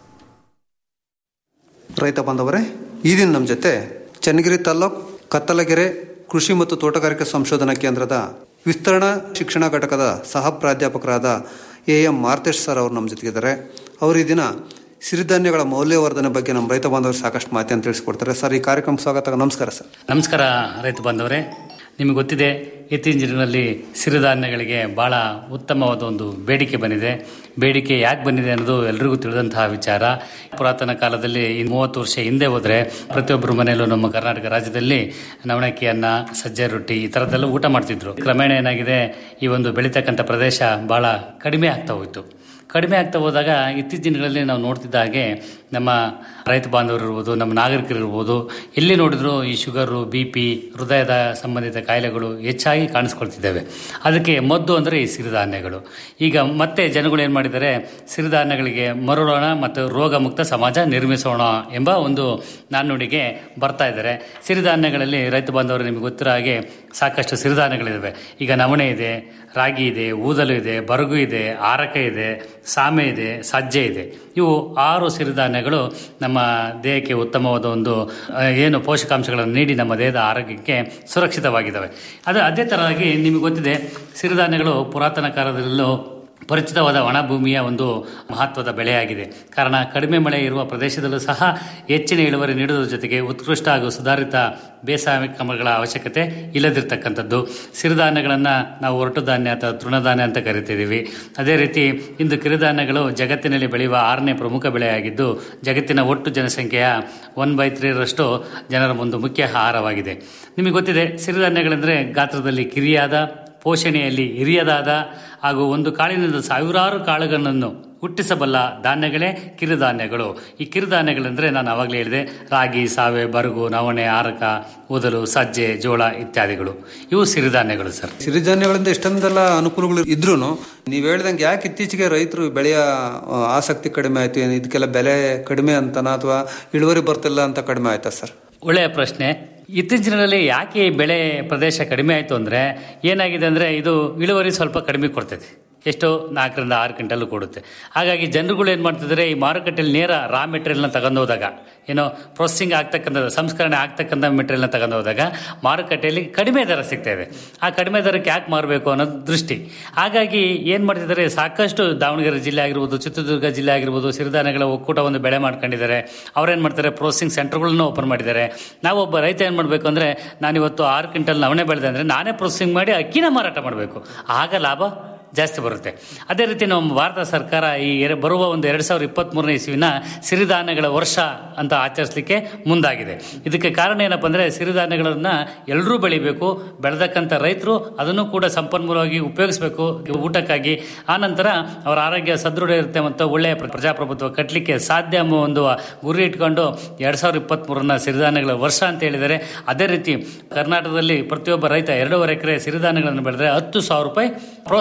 ರೈತ ಬಾಂಧವರೇ ಈ ದಿನ ನಮ್ಮ ಜೊತೆ ಚನ್ನಗಿರಿ ತಾಲ್ಲೂಕು ಕತ್ತಲಗೆರೆ ಕೃಷಿ ಮತ್ತು ತೋಟಗಾರಿಕಾ ಸಂಶೋಧನಾ ಕೇಂದ್ರದ ವಿಸ್ತರಣಾ ಶಿಕ್ಷಣ ಘಟಕದ ಸಹ ಪ್ರಾಧ್ಯಾಪಕರಾದ ಎ ಎಂ ಮಾರ್ತೇಶ್ ಸರ್ ಅವರು ನಮ್ಮ ಜೊತೆಗಿದ್ದಾರೆ ಅವರು ಈ ದಿನ ಸಿರಿಧಾನ್ಯಗಳ ಮೌಲ್ಯವರ್ಧನೆ ಬಗ್ಗೆ ನಮ್ಮ ರೈತ ಬಾಂಧವರು ಸಾಕಷ್ಟು ಮಾಹಿತಿಯನ್ನು ತಿಳಿಸ್ಕೊಡ್ತಾರೆ ಸರ್ ಈ ಕಾರ್ಯಕ್ರಮ ಸ್ವಾಗತ ನಮಸ್ಕಾರ ಸರ್ ನಮಸ್ಕಾರ ರೈತ ಬಾಂಧವರೇ ನಿಮಗೆ ಗೊತ್ತಿದೆ ಇತ್ತೀಚಿನ ದಿನಗಳಲ್ಲಿ ಸಿರಿಧಾನ್ಯಗಳಿಗೆ ಬಹಳ ಉತ್ತಮವಾದ ಒಂದು ಬೇಡಿಕೆ ಬಂದಿದೆ ಬೇಡಿಕೆ ಯಾಕೆ ಬಂದಿದೆ ಅನ್ನೋದು ಎಲ್ರಿಗೂ ತಿಳಿದಂತಹ ವಿಚಾರ ಪುರಾತನ ಕಾಲದಲ್ಲಿ ಈ ಮೂವತ್ತು ವರ್ಷ ಹಿಂದೆ ಹೋದರೆ ಪ್ರತಿಯೊಬ್ಬರ ಮನೆಯಲ್ಲೂ ನಮ್ಮ ಕರ್ನಾಟಕ ರಾಜ್ಯದಲ್ಲಿ ನವಣಕ್ಕಿ ಅನ್ನ ಸಜ್ಜೆ ರೊಟ್ಟಿ ಈ ಥರದ್ದೆಲ್ಲ ಊಟ ಮಾಡ್ತಿದ್ರು ಕ್ರಮೇಣ ಏನಾಗಿದೆ ಈ ಒಂದು ಬೆಳೀತಕ್ಕಂಥ ಪ್ರದೇಶ ಬಹಳ ಕಡಿಮೆ ಆಗ್ತಾ ಹೋಯಿತು ಕಡಿಮೆ ಆಗ್ತಾ ಹೋದಾಗ ಇತ್ತೀಚಿನ ದಿನಗಳಲ್ಲಿ ನಾವು ನೋಡ್ತಿದ್ದ ಹಾಗೆ ನಮ್ಮ ರೈತ ಬಾಂಧವರು ಇರ್ಬೋದು ನಮ್ಮ ನಾಗರಿಕರು ಇರ್ಬೋದು ಎಲ್ಲಿ ನೋಡಿದ್ರು ಈ ಶುಗರು ಬಿ ಪಿ ಹೃದಯದ ಸಂಬಂಧಿತ ಕಾಯಿಲೆಗಳು ಹೆಚ್ಚಾಗಿ ಕಾಣಿಸ್ಕೊಳ್ತಿದ್ದಾವೆ ಅದಕ್ಕೆ ಮದ್ದು ಅಂದರೆ ಈ ಸಿರಿಧಾನ್ಯಗಳು ಈಗ ಮತ್ತೆ ಜನಗಳು ಏನು ಮಾಡಿದ್ದಾರೆ ಸಿರಿಧಾನ್ಯಗಳಿಗೆ ಮರಳೋಣ ಮತ್ತು ರೋಗ ಮುಕ್ತ ಸಮಾಜ ನಿರ್ಮಿಸೋಣ ಎಂಬ ಒಂದು ನಾಣ್ಣುಡಿಗೆ ಬರ್ತಾ ಇದ್ದಾರೆ ಸಿರಿಧಾನ್ಯಗಳಲ್ಲಿ ರೈತ ಬಾಂಧವರು ನಿಮಗೆ ಗೊತ್ತಿರೋ ಹಾಗೆ ಸಾಕಷ್ಟು ಸಿರಿಧಾನ್ಯಗಳಿದ್ದಾವೆ ಈಗ ನವಣೆ ಇದೆ ರಾಗಿ ಇದೆ ಊದಲು ಇದೆ ಬರಗು ಇದೆ ಆರಕ ಇದೆ ಸಾಮೆ ಇದೆ ಸಜ್ಜೆ ಇದೆ ಇವು ಆರು ಸಿರಿಧಾನ್ಯಗಳು ನಮ್ಮ ದೇಹಕ್ಕೆ ಉತ್ತಮವಾದ ಒಂದು ಆ, ಏನು ಪೋಷಕಾಂಶಗಳನ್ನು ನೀಡಿ ನಮ್ಮ ದೇಹದ ಆರೋಗ್ಯಕ್ಕೆ ಸುರಕ್ಷಿತವಾಗಿದ್ದಾವೆ ಅದು ಅದೇ ತರವಾಗಿ ನಿಮಗೆ ಗೊತ್ತಿದೆ ಸಿರಿಧಾನ್ಯಗಳು ಪುರಾತನ ಕಾಲದಲ್ಲೂ ಪರಿಚಿತವಾದ ಒಣಭೂಮಿಯ ಒಂದು ಮಹತ್ವದ ಬೆಳೆಯಾಗಿದೆ ಕಾರಣ ಕಡಿಮೆ ಮಳೆ ಇರುವ ಪ್ರದೇಶದಲ್ಲೂ ಸಹ ಹೆಚ್ಚಿನ ಇಳುವರಿ ನೀಡುವುದರ ಜೊತೆಗೆ ಉತ್ಕೃಷ್ಟ ಹಾಗೂ ಸುಧಾರಿತ ಬೇಸಾಯ ಕ್ರಮಗಳ ಅವಶ್ಯಕತೆ ಇಲ್ಲದಿರ್ತಕ್ಕಂಥದ್ದು ಸಿರಿಧಾನ್ಯಗಳನ್ನು ನಾವು ಒರಟು ಧಾನ್ಯ ಅಥವಾ ತೃಣಧಾನ್ಯ ಅಂತ ಕರಿತಿದ್ದೀವಿ ಅದೇ ರೀತಿ ಇಂದು ಕಿರುಧಾನ್ಯಗಳು ಜಗತ್ತಿನಲ್ಲಿ ಬೆಳೆಯುವ ಆರನೇ ಪ್ರಮುಖ ಬೆಳೆಯಾಗಿದ್ದು ಜಗತ್ತಿನ ಒಟ್ಟು ಜನಸಂಖ್ಯೆಯ ಒನ್ ಬೈ ತ್ರೀರಷ್ಟು ಜನರ ಒಂದು ಮುಖ್ಯ ಆಹಾರವಾಗಿದೆ ನಿಮಗೆ ಗೊತ್ತಿದೆ ಸಿರಿಧಾನ್ಯಗಳೆಂದರೆ ಗಾತ್ರದಲ್ಲಿ ಕಿರಿಯಾದ ಪೋಷಣೆಯಲ್ಲಿ ಹಿರಿಯದಾದ ಹಾಗೂ ಒಂದು ಕಾಳಿನಿಂದ ಸಾವಿರಾರು ಕಾಳುಗಳನ್ನು ಹುಟ್ಟಿಸಬಲ್ಲ ಧಾನ್ಯಗಳೇ ಕಿರುಧಾನ್ಯಗಳು ಈ ಕಿರುಧಾನ್ಯಗಳೆಂದರೆ ನಾನು ಆವಾಗಲೇ ಹೇಳಿದೆ ರಾಗಿ ಸಾವೆ ಬರಗು ನವಣೆ ಆರಕ ಊದಲು ಸಜ್ಜೆ ಜೋಳ ಇತ್ಯಾದಿಗಳು ಇವು ಸಿರಿಧಾನ್ಯಗಳು ಸರ್ ಸಿರಿಧಾನ್ಯಗಳಿಂದ ಇಷ್ಟೊಂದೆಲ್ಲ ಅನುಕೂಲಗಳು ಇದ್ರೂ ನೀವು ಹೇಳ್ದಂಗೆ ಯಾಕೆ ಇತ್ತೀಚೆಗೆ ರೈತರು ಬೆಳೆಯ ಆ, ಆಸಕ್ತಿ ಕಡಿಮೆ ಆಯ್ತು ಏನು ಇದಕ್ಕೆಲ್ಲ ಬೆಲೆ ಕಡಿಮೆ ಅಂತನಾ ಅಥವಾ ಇಳುವರಿ ಬರ್ತಿಲ್ಲ ಅಂತ ಕಡಿಮೆ ಆಯ್ತಾ ಸರ್ ಒಳ್ಳೆಯ ಪ್ರಶ್ನೆ ಇತ್ತೀಚಿನಲ್ಲಿ ಯಾಕೆ ಈ ಬೆಳೆ ಪ್ರದೇಶ ಕಡಿಮೆ ಆಯಿತು ಅಂದರೆ ಏನಾಗಿದೆ ಅಂದರೆ ಇದು ಇಳುವರಿ ಸ್ವಲ್ಪ ಕಡಿಮೆ ಕೊಡ್ತೈತೆ ಎಷ್ಟು ನಾಲ್ಕರಿಂದ ಆರು ಕ್ವಿಂಟಲ್ ಕೊಡುತ್ತೆ ಹಾಗಾಗಿ ಜನರುಗಳು ಏನು ಮಾಡ್ತಿದ್ದಾರೆ ಈ ಮಾರುಕಟ್ಟೆಯಲ್ಲಿ ನೇರ ರಾ ಮೆಟೀರಿಯಲ್ನ ತಗೊಂಡು ಹೋದಾಗ ಏನೋ ಪ್ರೊಸೆಸಿಂಗ್ ಆಗ್ತಕ್ಕಂಥ ಸಂಸ್ಕರಣೆ ಆಗ್ತಕ್ಕಂಥ ಮೆಟೀರಿಯಲ್ನ ತಗೊಂಡು ಹೋದಾಗ ಮಾರುಕಟ್ಟೆಯಲ್ಲಿ ಕಡಿಮೆ ದರ ಸಿಗ್ತಾ ಇದೆ ಆ ಕಡಿಮೆ ದರಕ್ಕೆ ಯಾಕೆ ಮಾರಬೇಕು ಅನ್ನೋದು ದೃಷ್ಟಿ ಹಾಗಾಗಿ ಏನು ಮಾಡ್ತಿದ್ದಾರೆ ಸಾಕಷ್ಟು ದಾವಣಗೆರೆ ಜಿಲ್ಲೆ ಆಗಿರ್ಬೋದು ಚಿತ್ರದುರ್ಗ ಜಿಲ್ಲೆ ಆಗಿರ್ಬೋದು ಸಿರಿಧಾನ್ಯಗಳ ಒಕ್ಕೂಟ ಒಂದು ಬೆಳೆ ಮಾಡ್ಕೊಂಡಿದ್ದಾರೆ ಅವ್ರೇನು ಮಾಡ್ತಾರೆ ಪ್ರೊಸೆಸಿಂಗ್ ಸೆಂಟರ್ಗಳನ್ನ ಓಪನ್ ಮಾಡಿದ್ದಾರೆ ನಾವು ಒಬ್ಬ ರೈತ ಏನು ಮಾಡಬೇಕು ಅಂದರೆ ನಾನಿವತ್ತು ಆರು ಕ್ವಿಂಟಲ್ ನವಣೆ ಬೆಳೆದೆ ಅಂದರೆ ನಾನೇ ಪ್ರೊಸೆಸಿಂಗ್ ಮಾಡಿ ಅಕ್ಕಿನ ಮಾರಾಟ ಮಾಡಬೇಕು ಆಗ ಲಾಭ ಜಾಸ್ತಿ ಬರುತ್ತೆ ಅದೇ ರೀತಿ ನಮ್ಮ ಭಾರತ ಸರ್ಕಾರ ಈ ಎರ- ಬರುವ ಒಂದು ಎರಡು ಸಾವಿರದ ಇಪ್ಪತ್ತ್ಮೂರನೇ ಇಸ್ವಿನ ಸಿರಿಧಾನ್ಯಗಳ ವರ್ಷ ಅಂತ ಆಚರಿಸಲಿಕ್ಕೆ ಮುಂದಾಗಿದೆ ಇದಕ್ಕೆ ಕಾರಣ ಏನಪ್ಪ ಅಂದರೆ ಸಿರಿಧಾನ್ಯಗಳನ್ನು ಎಲ್ಲರೂ ಬೆಳಿಬೇಕು ಬೆಳೆದಕ್ಕಂಥ ರೈತರು ಅದನ್ನು ಕೂಡ ಸಂಪನ್ಮೂಲವಾಗಿ ಉಪಯೋಗಿಸಬೇಕು ಊಟಕ್ಕಾಗಿ ಆನಂತರ ಅವರ ಆರೋಗ್ಯ ಸದೃಢ ಇರುತ್ತೆ ಮತ್ತು ಒಳ್ಳೆಯ ಪ್ರ- ಪ್ರಜಾಪ್ರಭುತ್ವ ಕಟ್ಟಲಿಕ್ಕೆ ಸಾಧ್ಯ ಎಂಬ ಒಂದು ಗುರಿ ಇಟ್ಕೊಂಡು ಎರಡು ಸಾವಿರದ ಇಪ್ಪತ್ತ್ಮೂರನ ಸಿರಿಧಾನ್ಯಗಳ ವರ್ಷ ಅಂತ ಹೇಳಿದ್ದಾರೆ ಅದೇ ರೀತಿ ಕರ್ನಾಟಕದಲ್ಲಿ ಪ್ರತಿಯೊಬ್ಬ ರೈತ ಎರಡೂವರೆ ಎಕರೆ ಸಿರಿಧಾನ್ಯಗಳನ್ನು ಬೆಳೆದ್ರೆ ಹತ್ತು ಸಾವಿರ ರೂಪಾಯಿ ಪ್ರೋತ್ಸಾಹಧನ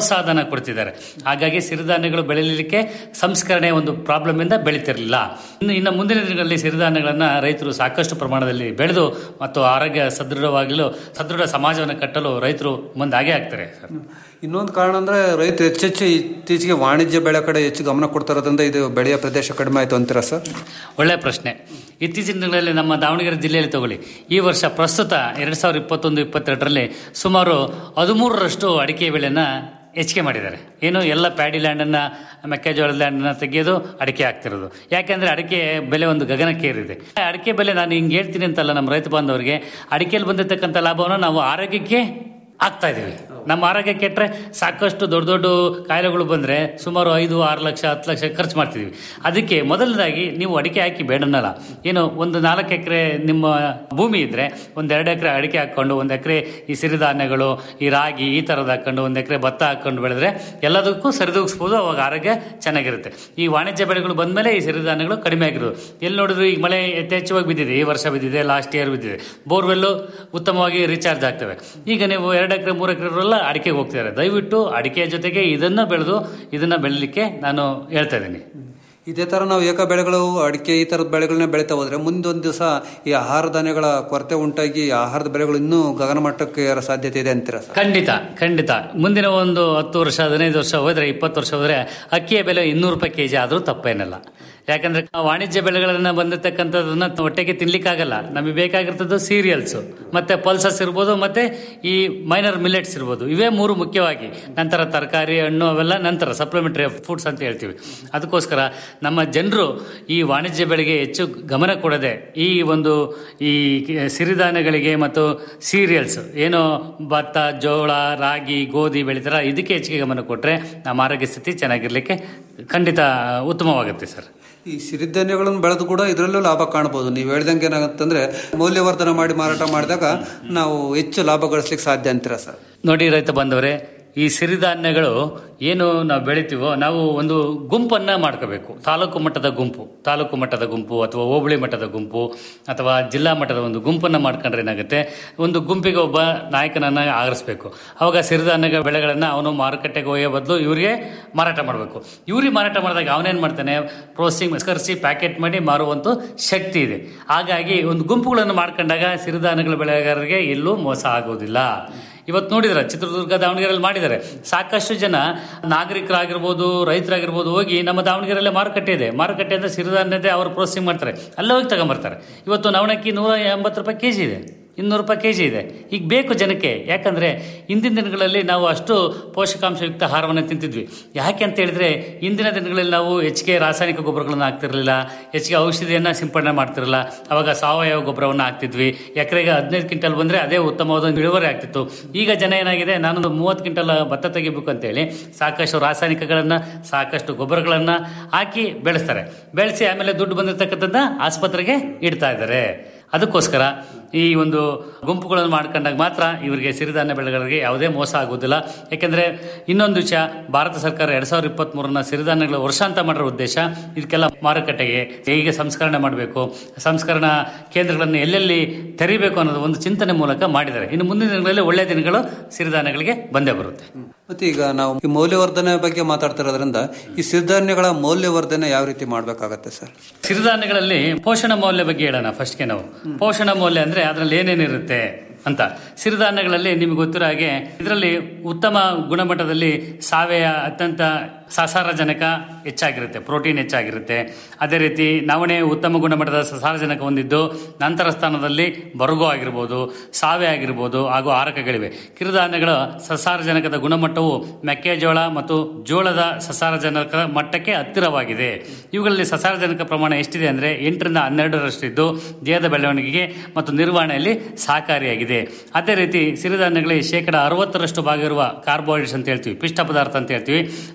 ಕೊಡ್ತಿದ್ದಾರೆ ಹಾಗಾಗಿ ಸಿರಿಧಾನ್ಯಗಳು ಬೆಳೀಲಿಕ್ಕೆ ಸಂಸ್ಕರಣೆ ಒಂದು ಪ್ರಾಬ್ಲಮ್ ಇಂದ ಬೆಳೀತಿರ್ಲಿಲ್ಲ ಇನ್ನು ಇನ್ನು ಮುಂದಿನ ದಿನಗಳಲ್ಲಿ ಸಿರಿಧಾನ್ಯಗಳನ್ನ ರೈತರು ಸಾಕಷ್ಟು ಪ್ರಮಾಣದಲ್ಲಿ ಬೆಳೆದು ಮತ್ತು ಆರೋಗ್ಯ ಸದೃಢವಾಗಲು ಸದೃಢ ಸಮಾಜವನ್ನು ಕಟ್ಟಲು ರೈತರು ಮುಂದಾಗೆ ಆಗ್ತಾರೆ ಸರ್ ಇನ್ನೊಂದು ಕಾರಣ ಅಂದ್ರೆ ರೈತರು ಹೆಚ್ಚೆಚ್ಚು ಇತ್ತೀಚೆಗೆ ವಾಣಿಜ್ಯ ಬೆಳೆ ಕಡೆ ಹೆಚ್ಚು ಗಮನ ಕೊಡ್ತಾ ಇರೋದ್ರಿಂದ ಇದು ಬೆಳೆಯ ಪ್ರದೇಶ ಕಡಿಮೆ ಆಯ್ತು ಅಂತೀರಾ ಸರ್ ಒಳ್ಳೆಯ ಪ್ರಶ್ನೆ ಇತ್ತೀಚಿನ ದಿನಗಳಲ್ಲಿ ನಮ್ಮ ದಾವಣಗೆರೆ ಜಿಲ್ಲೆಯಲ್ಲಿ ತಗೊಳ್ಳಿ ಈ ವರ್ಷ ಪ್ರಸ್ತುತ ಎರಡ್ ಸಾವಿರದ ಇಪ್ಪತ್ತೊಂದು ಇಪ್ಪತ್ತೆರಡರಲ್ಲಿ ಸುಮಾರು ಹದಿಮೂರರಷ್ಟು ಅಡಿಕೆ ಬೆಳೆನ ಹೆಚ್ಚಿಗೆ ಮಾಡಿದ್ದಾರೆ ಏನು ಎಲ್ಲ ಪ್ಯಾಡಿ ಲ್ಯಾಂಡನ್ನು ಮೆಕ್ಕೆಜೋಳದ ಲ್ಯಾಂಡನ್ನು ತೆಗೆಯೋದು ಅಡಿಕೆ ಆಗ್ತಿರೋದು ಯಾಕೆಂದ್ರೆ ಅಡಿಕೆ ಬೆಲೆ ಒಂದು ಗಗನಕ್ಕೇರಿದೆ ಅಡಿಕೆ ಬೆಲೆ ನಾನು ಹಿಂಗೆ ಹೇಳ್ತೀನಿ ಅಂತಲ್ಲ ನಮ್ಮ ರೈತ ಬಾಂಧವರಿಗೆ ಅಡಿಕೆಯಲ್ಲಿ ಬಂದಿರತಕ್ಕಂಥ ಲಾಭವನ್ನು ನಾವು ಆರೋಗ್ಯಕ್ಕೆ ಆಗ್ತಾ ಇದೀವಿ ನಮ್ಮ ಆರೋಗ್ಯ ಕೆಟ್ಟರೆ ಸಾಕಷ್ಟು ದೊಡ್ಡ ದೊಡ್ಡ ಕಾಯಿಲೆಗಳು ಬಂದರೆ ಸುಮಾರು ಐದು ಆರು ಲಕ್ಷ ಹತ್ತು ಲಕ್ಷ ಖರ್ಚು ಮಾಡ್ತಿದ್ದೀವಿ ಅದಕ್ಕೆ ಮೊದಲನೇದಾಗಿ ನೀವು ಅಡಿಕೆ ಹಾಕಿ ಬೇಡನ್ನಲ್ಲ ಏನು ಒಂದು ನಾಲ್ಕು ಎಕರೆ ನಿಮ್ಮ ಭೂಮಿ ಇದ್ದರೆ ಒಂದು ಎರಡು ಎಕರೆ ಅಡಿಕೆ ಹಾಕ್ಕೊಂಡು ಒಂದು ಎಕರೆ ಈ ಸಿರಿಧಾನ್ಯಗಳು ಈ ರಾಗಿ ಈ ಥರದ್ದು ಹಾಕ್ಕೊಂಡು ಒಂದು ಎಕರೆ ಭತ್ತ ಹಾಕ್ಕೊಂಡು ಬೆಳೆದ್ರೆ ಎಲ್ಲದಕ್ಕೂ ಸರಿದೂಗಿಸ್ಬೋದು ಅವಾಗ ಆರೋಗ್ಯ ಚೆನ್ನಾಗಿರುತ್ತೆ ಈ ವಾಣಿಜ್ಯ ಬೆಳೆಗಳು ಬಂದಮೇಲೆ ಈ ಸಿರಿಧಾನ್ಯಗಳು ಕಡಿಮೆ ಆಗಿರೋದು ಎಲ್ಲಿ ನೋಡಿದ್ರು ಈಗ ಮಳೆ ಯಥೇಚ್ಛವಾಗಿ ಬಿದ್ದಿದೆ ಈ ವರ್ಷ ಬಿದ್ದಿದೆ ಲಾಸ್ಟ್ ಇಯರ್ ಬಿದ್ದಿದೆ ಬೋರ್ವೆಲ್ಲು ಉತ್ತಮವಾಗಿ ರೀಚಾರ್ಜ್ ಆಗ್ತವೆ ಈಗ ನೀವು ಎರಡು ಎಕರೆ ಮೂರು ಎಕರೆ ಅಡಿಕೆಗೆ ಹೋಗ್ತಿದ್ದಾರೆ ದಯವಿಟ್ಟು ಅಡಿಕೆ ಜೊತೆಗೆ ಇದನ್ನ ಬೆಳೆದು ಇದನ್ನ ಬೆಳಲಿಕ್ಕೆ ನಾನು ಹೇಳ್ತಾ ಇದ್ದೀನಿ ಇದೇ ತರ ನಾವು ಏಕ ಬೆಳೆಗಳು ಅಡಿಕೆ ಈ ತರದ ಬೆಳೆಗಳನ್ನ ಬೆಳೀತಾ ಹೋದ್ರೆ ಮುಂದೊಂದು ದಿವಸ ಈ ಆಹಾರ ಧಾನ್ಯಗಳ ಕೊರತೆ ಉಂಟಾಗಿ ಆಹಾರದ ಬೆಳೆಗಳು ಇನ್ನೂ ಗಗನ ಮಟ್ಟಕ್ಕೆ ಏರೋ ಸಾಧ್ಯತೆ ಇದೆ ಅಂತೀರಾ ಸರ್ ಖಂಡಿತ ಖಂಡಿತ ಮುಂದಿನ ಒಂದು ಹತ್ತು ವರ್ಷ ಹದಿನೈದು ವರ್ಷ ಹೋದ್ರೆ ಇಪ್ಪತ್ತು ವರ್ಷ ಹೋದ್ರೆ ಅಕ್ಕಿಯ ಬೆಲೆ ಇನ್ನೂರು ರೂಪಾಯಿ ಕೆಜಿ ಆದ್ರೂ ತಪ್ಪೇನಲ್ಲ ಯಾಕಂದ್ರೆ ವಾಣಿಜ್ಯ ಬೆಳೆಗಳನ್ನ ಬಂದಿರತಕ್ಕಂಥದನ್ನ ಹೊಟ್ಟೆಗೆ ತಿನ್ಲಿಕ್ಕಾಗಲ್ಲ ನಮಗೆ ಬೇಕಾಗಿರ್ತದ್ದು ಸೀರಿಯಲ್ಸ್ ಮತ್ತೆ ಪಲ್ಸಸ್ ಇರ್ಬೋದು ಮತ್ತೆ ಈ ಮೈನರ್ ಮಿಲೆಟ್ಸ್ ಇರ್ಬೋದು ಇವೇ ಮೂರು ಮುಖ್ಯವಾಗಿ ನಂತರ ತರಕಾರಿ ಹಣ್ಣು ಅವೆಲ್ಲ ನಂತರ ಸಪ್ಲಿಮೆಂಟರಿ ಫುಡ್ಸ್ ಅಂತ ಹೇಳ್ತೀವಿ ಅದಕ್ಕೋಸ್ಕರ ನಮ್ಮ ಜನರು ಈ ವಾಣಿಜ್ಯ ಬೆಳೆಗೆ ಹೆಚ್ಚು ಗಮನ ಕೊಡದೆ ಈ ಒಂದು ಈ ಸಿರಿಧಾನ್ಯಗಳಿಗೆ ಮತ್ತು ಸೀರಿಯಲ್ಸ್ ಏನು ಭತ್ತ ಜೋಳ ರಾಗಿ ಗೋಧಿ ಬೆಳಿತಾರ ಇದಕ್ಕೆ ಹೆಚ್ಚಿಗೆ ಗಮನ ಕೊಟ್ಟರೆ ನಮ್ಮ ಆರೋಗ್ಯ ಸ್ಥಿತಿ ಚೆನ್ನಾಗಿರ್ಲಿಕ್ಕೆ ಖಂಡಿತ ಉತ್ತಮವಾಗುತ್ತೆ ಸರ್ ಈ ಸಿರಿಧಾನ್ಯಗಳನ್ನು ಬೆಳೆದು ಕೂಡ ಇದರಲ್ಲೂ ಲಾಭ ಕಾಣಬಹುದು ನೀವು ಹೇಳ್ದಂಗೆ ಏನಾಗುತ್ತಂದ್ರೆ ಮೌಲ್ಯವರ್ಧನೆ ಮಾಡಿ ಮಾರಾಟ ಮಾಡಿದಾಗ ನಾವು ಹೆಚ್ಚು ಲಾಭ ಗಳಿಸ್ಲಿಕ್ಕೆ ಸಾಧ್ಯ ಅಂತೀರಾ ಸರ್ ನೋಡಿ ರೈತ ಬಂದವರೇ ಈ ಸಿರಿಧಾನ್ಯಗಳು ಏನು ನಾವು ಬೆಳಿತೀವೋ ನಾವು ಒಂದು ಗುಂಪನ್ನ ಮಾಡ್ಕೋಬೇಕು ತಾಲೂಕು ಮಟ್ಟದ ಗುಂಪು ತಾಲೂಕು ಮಟ್ಟದ ಗುಂಪು ಅಥವಾ ಹೋಬಳಿ ಮಟ್ಟದ ಗುಂಪು ಅಥವಾ ಜಿಲ್ಲಾ ಮಟ್ಟದ ಒಂದು ಗುಂಪನ್ನ ಮಾಡ್ಕೊಂಡ್ರೆ ಏನಾಗುತ್ತೆ ಒಂದು ಗುಂಪಿಗೆ ಒಬ್ಬ ನಾಯಕನನ್ನ ಆರಿಸ್ಬೇಕು ಅವಾಗ ಸಿರಿಧಾನ್ಯ ಬೆಳೆಗಳನ್ನ ಅವನು ಮಾರುಕಟ್ಟೆಗೆ ಒಯ್ಯೋ ಬದಲು ಇವರಿಗೆ ಮಾರಾಟ ಮಾಡಬೇಕು ಇವ್ರಿಗೆ ಮಾರಾಟ ಮಾಡಿದಾಗ ಅವನೇನ್ ಮಾಡ್ತಾನೆ ಪ್ರೋಸೆಸಿಂಗ್ ಕರ್ಸಿ ಪ್ಯಾಕೆಟ್ ಮಾಡಿ ಮಾರುವಂತ ಶಕ್ತಿ ಇದೆ ಹಾಗಾಗಿ ಒಂದು ಗುಂಪುಗಳನ್ನು ಮಾಡ್ಕೊಂಡಾಗ ಸಿರಿಧಾನ್ಯಗಳ ಬೆಳೆಗಾರರಿಗೆ ಎಲ್ಲೂ ಮೋಸ ಆಗೋದಿಲ್ಲ ಇವತ್ತು ನೋಡಿದ್ರ ಚಿತ್ರದುರ್ಗ ದಾವಣಗೆರೆಯಲ್ಲಿ ಮಾಡಿದ್ದಾರೆ ಸಾಕಷ್ಟು ಜನ ನಾಗರಿಕರಾಗಿರ್ಬೋದು ರೈತರಾಗಿರ್ಬೋದು ಹೋಗಿ ನಮ್ಮ ದಾವಣಗೆರೆಯಲ್ಲೇ ಮಾರುಕಟ್ಟೆ ಇದೆ ಮಾರುಕಟ್ಟೆ ಅಂದ್ರೆ ಸಿರಿಧಾನ್ಯದೇ ಅವರು ಪ್ರೋಸೆಸಿಂಗ್ ಮಾಡ್ತಾರೆ ಅಲ್ಲೇ ಹೋಗಿ ತಗೊಂಬರ್ತಾರೆ ಇವತ್ತು ನವಣಕ್ಕಿ ನೂರ ಎಂಬತ್ತು ರೂಪಾಯಿ ಕೆ ಜಿ ಇದೆ ಇನ್ನೂರು ರೂಪಾಯಿ ಕೆ ಜಿ ಇದೆ ಈಗ ಬೇಕು ಜನಕ್ಕೆ ಯಾಕಂದ್ರೆ ಇಂದಿನ ದಿನಗಳಲ್ಲಿ ನಾವು ಅಷ್ಟು ಪೋಷಕಾಂಶಯುಕ್ತ ಆಹಾರವನ್ನು ತಿಂತಿದ್ವಿ ಯಾಕೆ ಅಂತ ಹೇಳಿದ್ರೆ ಇಂದಿನ ದಿನಗಳಲ್ಲಿ ನಾವು ಹೆಚ್ಚಿಗೆ ರಾಸಾಯನಿಕ ಗೊಬ್ಬರಗಳನ್ನು ಹಾಕ್ತಿರ್ಲಿಲ್ಲ ಹೆಚ್ಚಿಗೆ ಔಷಧಿಯನ್ನ ಸಿಂಪಡಣೆ ಮಾಡ್ತಿರಲಿಲ್ಲ ಅವಾಗ ಸಾವಯವ ಗೊಬ್ಬರವನ್ನು ಹಾಕ್ತಿದ್ವಿ ಎಕರೆಗೆ ಹದಿನೈದು ಕ್ವಿಂಟಲ್ ಬಂದ್ರೆ ಅದೇ ಉತ್ತಮವಾದ ಒಂದು ಇಳುವರಿ ಆಗ್ತಿತ್ತು ಈಗ ಜನ ಏನಾಗಿದೆ ನಾನೊಂದು ಮೂವತ್ತು ಕ್ವಿಂಟಲ್ ಭತ್ತ ತೆಗಿಬೇಕು ಅಂತೇಳಿ ಸಾಕಷ್ಟು ರಾಸಾಯನಿಕಗಳನ್ನ ಸಾಕಷ್ಟು ಗೊಬ್ಬರಗಳನ್ನ ಹಾಕಿ ಬೆಳೆಸ್ತಾರೆ ಬೆಳೆಸಿ ಆಮೇಲೆ ದುಡ್ಡು ಬಂದಿರತಕ್ಕಂಥದ್ದನ್ನ ಆಸ್ಪತ್ರೆಗೆ ಇಡ್ತಾ ಇದ್ದಾರೆ ಅದಕ್ಕೋಸ್ಕರ ಈ ಒಂದು ಗುಂಪುಗಳನ್ನು ಮಾಡ್ಕೊಂಡಾಗ ಮಾತ್ರ ಇವರಿಗೆ ಸಿರಿಧಾನ್ಯ ಬೆಳೆಗಳಿಗೆ ಯಾವುದೇ ಮೋಸ ಆಗುವುದಿಲ್ಲ ಯಾಕೆಂದ್ರೆ ಇನ್ನೊಂದು ವಿಷಯ ಭಾರತ ಸರ್ಕಾರ ಎರಡ್ ಸಾವಿರದ ಇಪ್ಪತ್ತ್ ಮೂರನ ಸಿರಿಧಾನ್ಯಗಳ ವರ್ಷ ಅಂತ ಮಾಡಿರೋ ಉದ್ದೇಶ ಇದಕ್ಕೆಲ್ಲ ಮಾರುಕಟ್ಟೆಗೆ ಹೇಗೆ ಸಂಸ್ಕರಣೆ ಮಾಡಬೇಕು ಸಂಸ್ಕರಣಾ ಕೇಂದ್ರಗಳನ್ನು ಎಲ್ಲೆಲ್ಲಿ ತೆರೀಬೇಕು ಅನ್ನೋದು ಒಂದು ಚಿಂತನೆ ಮೂಲಕ ಮಾಡಿದ್ದಾರೆ ಇನ್ನು ಮುಂದಿನ ದಿನಗಳಲ್ಲಿ ಒಳ್ಳೆಯ ದಿನಗಳು ಸಿರಿಧಾನ್ಯಗಳಿಗೆ ಬಂದೇ ಬರುತ್ತೆ ಮತ್ತೆ ಈಗ ನಾವು ಈ ಮೌಲ್ಯವರ್ಧನೆ ಬಗ್ಗೆ ಮಾತಾಡ್ತಿರೋದ್ರಿಂದ ಈ ಸಿರಿಧಾನ್ಯಗಳ ಮೌಲ್ಯವರ್ಧನೆ ಯಾವ ರೀತಿ ಮಾಡ್ಬೇಕಾಗತ್ತೆ ಸರ್ ಸಿರಿಧಾನ್ಯಗಳಲ್ಲಿ ಪೋಷಣ ಮೌಲ್ಯ ಬಗ್ಗೆ ಹೇಳೋಣ ಫಸ್ಟ್ಗೆ ನಾವು ಪೋಷಣ ಮೌಲ್ಯ ಅಂದ್ರೆ ಅದರಲ್ಲಿ ಏನೇನಿರುತ್ತೆ ಅಂತ ಸಿರಿಧಾನ್ಯಗಳಲ್ಲಿ ನಿಮಗೆ ಗೊತ್ತಿರೋ ಹಾಗೆ ಇದರಲ್ಲಿ ಉತ್ತಮ ಗುಣಮಟ್ಟದಲ್ಲಿ ಸಾವಯವ ಅತ್ಯಂತ ಸಸಾರಜನಕ ಹೆಚ್ಚಾಗಿರುತ್ತೆ ಪ್ರೋಟೀನ್ ಹೆಚ್ಚಾಗಿರುತ್ತೆ ಅದೇ ರೀತಿ ನವಣೆ ಉತ್ತಮ ಗುಣಮಟ್ಟದ ಸಸಾರಜನಕ ಹೊಂದಿದ್ದು ನಂತರ ಸ್ಥಾನದಲ್ಲಿ ಬರಗು ಆಗಿರ್ಬೋದು ಸಾವೆ ಆಗಿರ್ಬೋದು ಹಾಗೂ ಆರಕಗಳಿವೆ ಕಿರುಧಾನ್ಯಗಳ ಸಸಾರಜನಕದ ಗುಣಮಟ್ಟವು ಮೆಕ್ಕೆಜೋಳ ಮತ್ತು ಜೋಳದ ಸಸಾರಜನಕ ಮಟ್ಟಕ್ಕೆ ಹತ್ತಿರವಾಗಿದೆ ಇವುಗಳಲ್ಲಿ ಸಸಾರಜನಕ ಪ್ರಮಾಣ ಎಷ್ಟಿದೆ ಅಂದ್ರೆ ಎಂಟರಿಂದ ಹನ್ನೆರಡರಷ್ಟಿದ್ದು ದೇಹದ ಬೆಳವಣಿಗೆಗೆ ಮತ್ತು ನಿರ್ವಹಣೆಯಲ್ಲಿ ಸಹಕಾರಿಯಾಗಿದೆ ಅದೇ ರೀತಿ ಸಿರಿಧಾನ್ಯಗಳಲ್ಲಿ ಶೇಕಡ ಅರವತ್ತರಷ್ಟು ಭಾಗ ಇರುವ ಕಾರ್ಬೋಹೈಡ್ರೇಟ್ಸ್ ಅಂತ ಹೇಳ್ತೀವಿ ಪಿಷ್ಟ ಪದಾರ್ಥ ಅಂತ ಹೇಳ್ತೀವಿ ದೇಹಕ್ಕೆ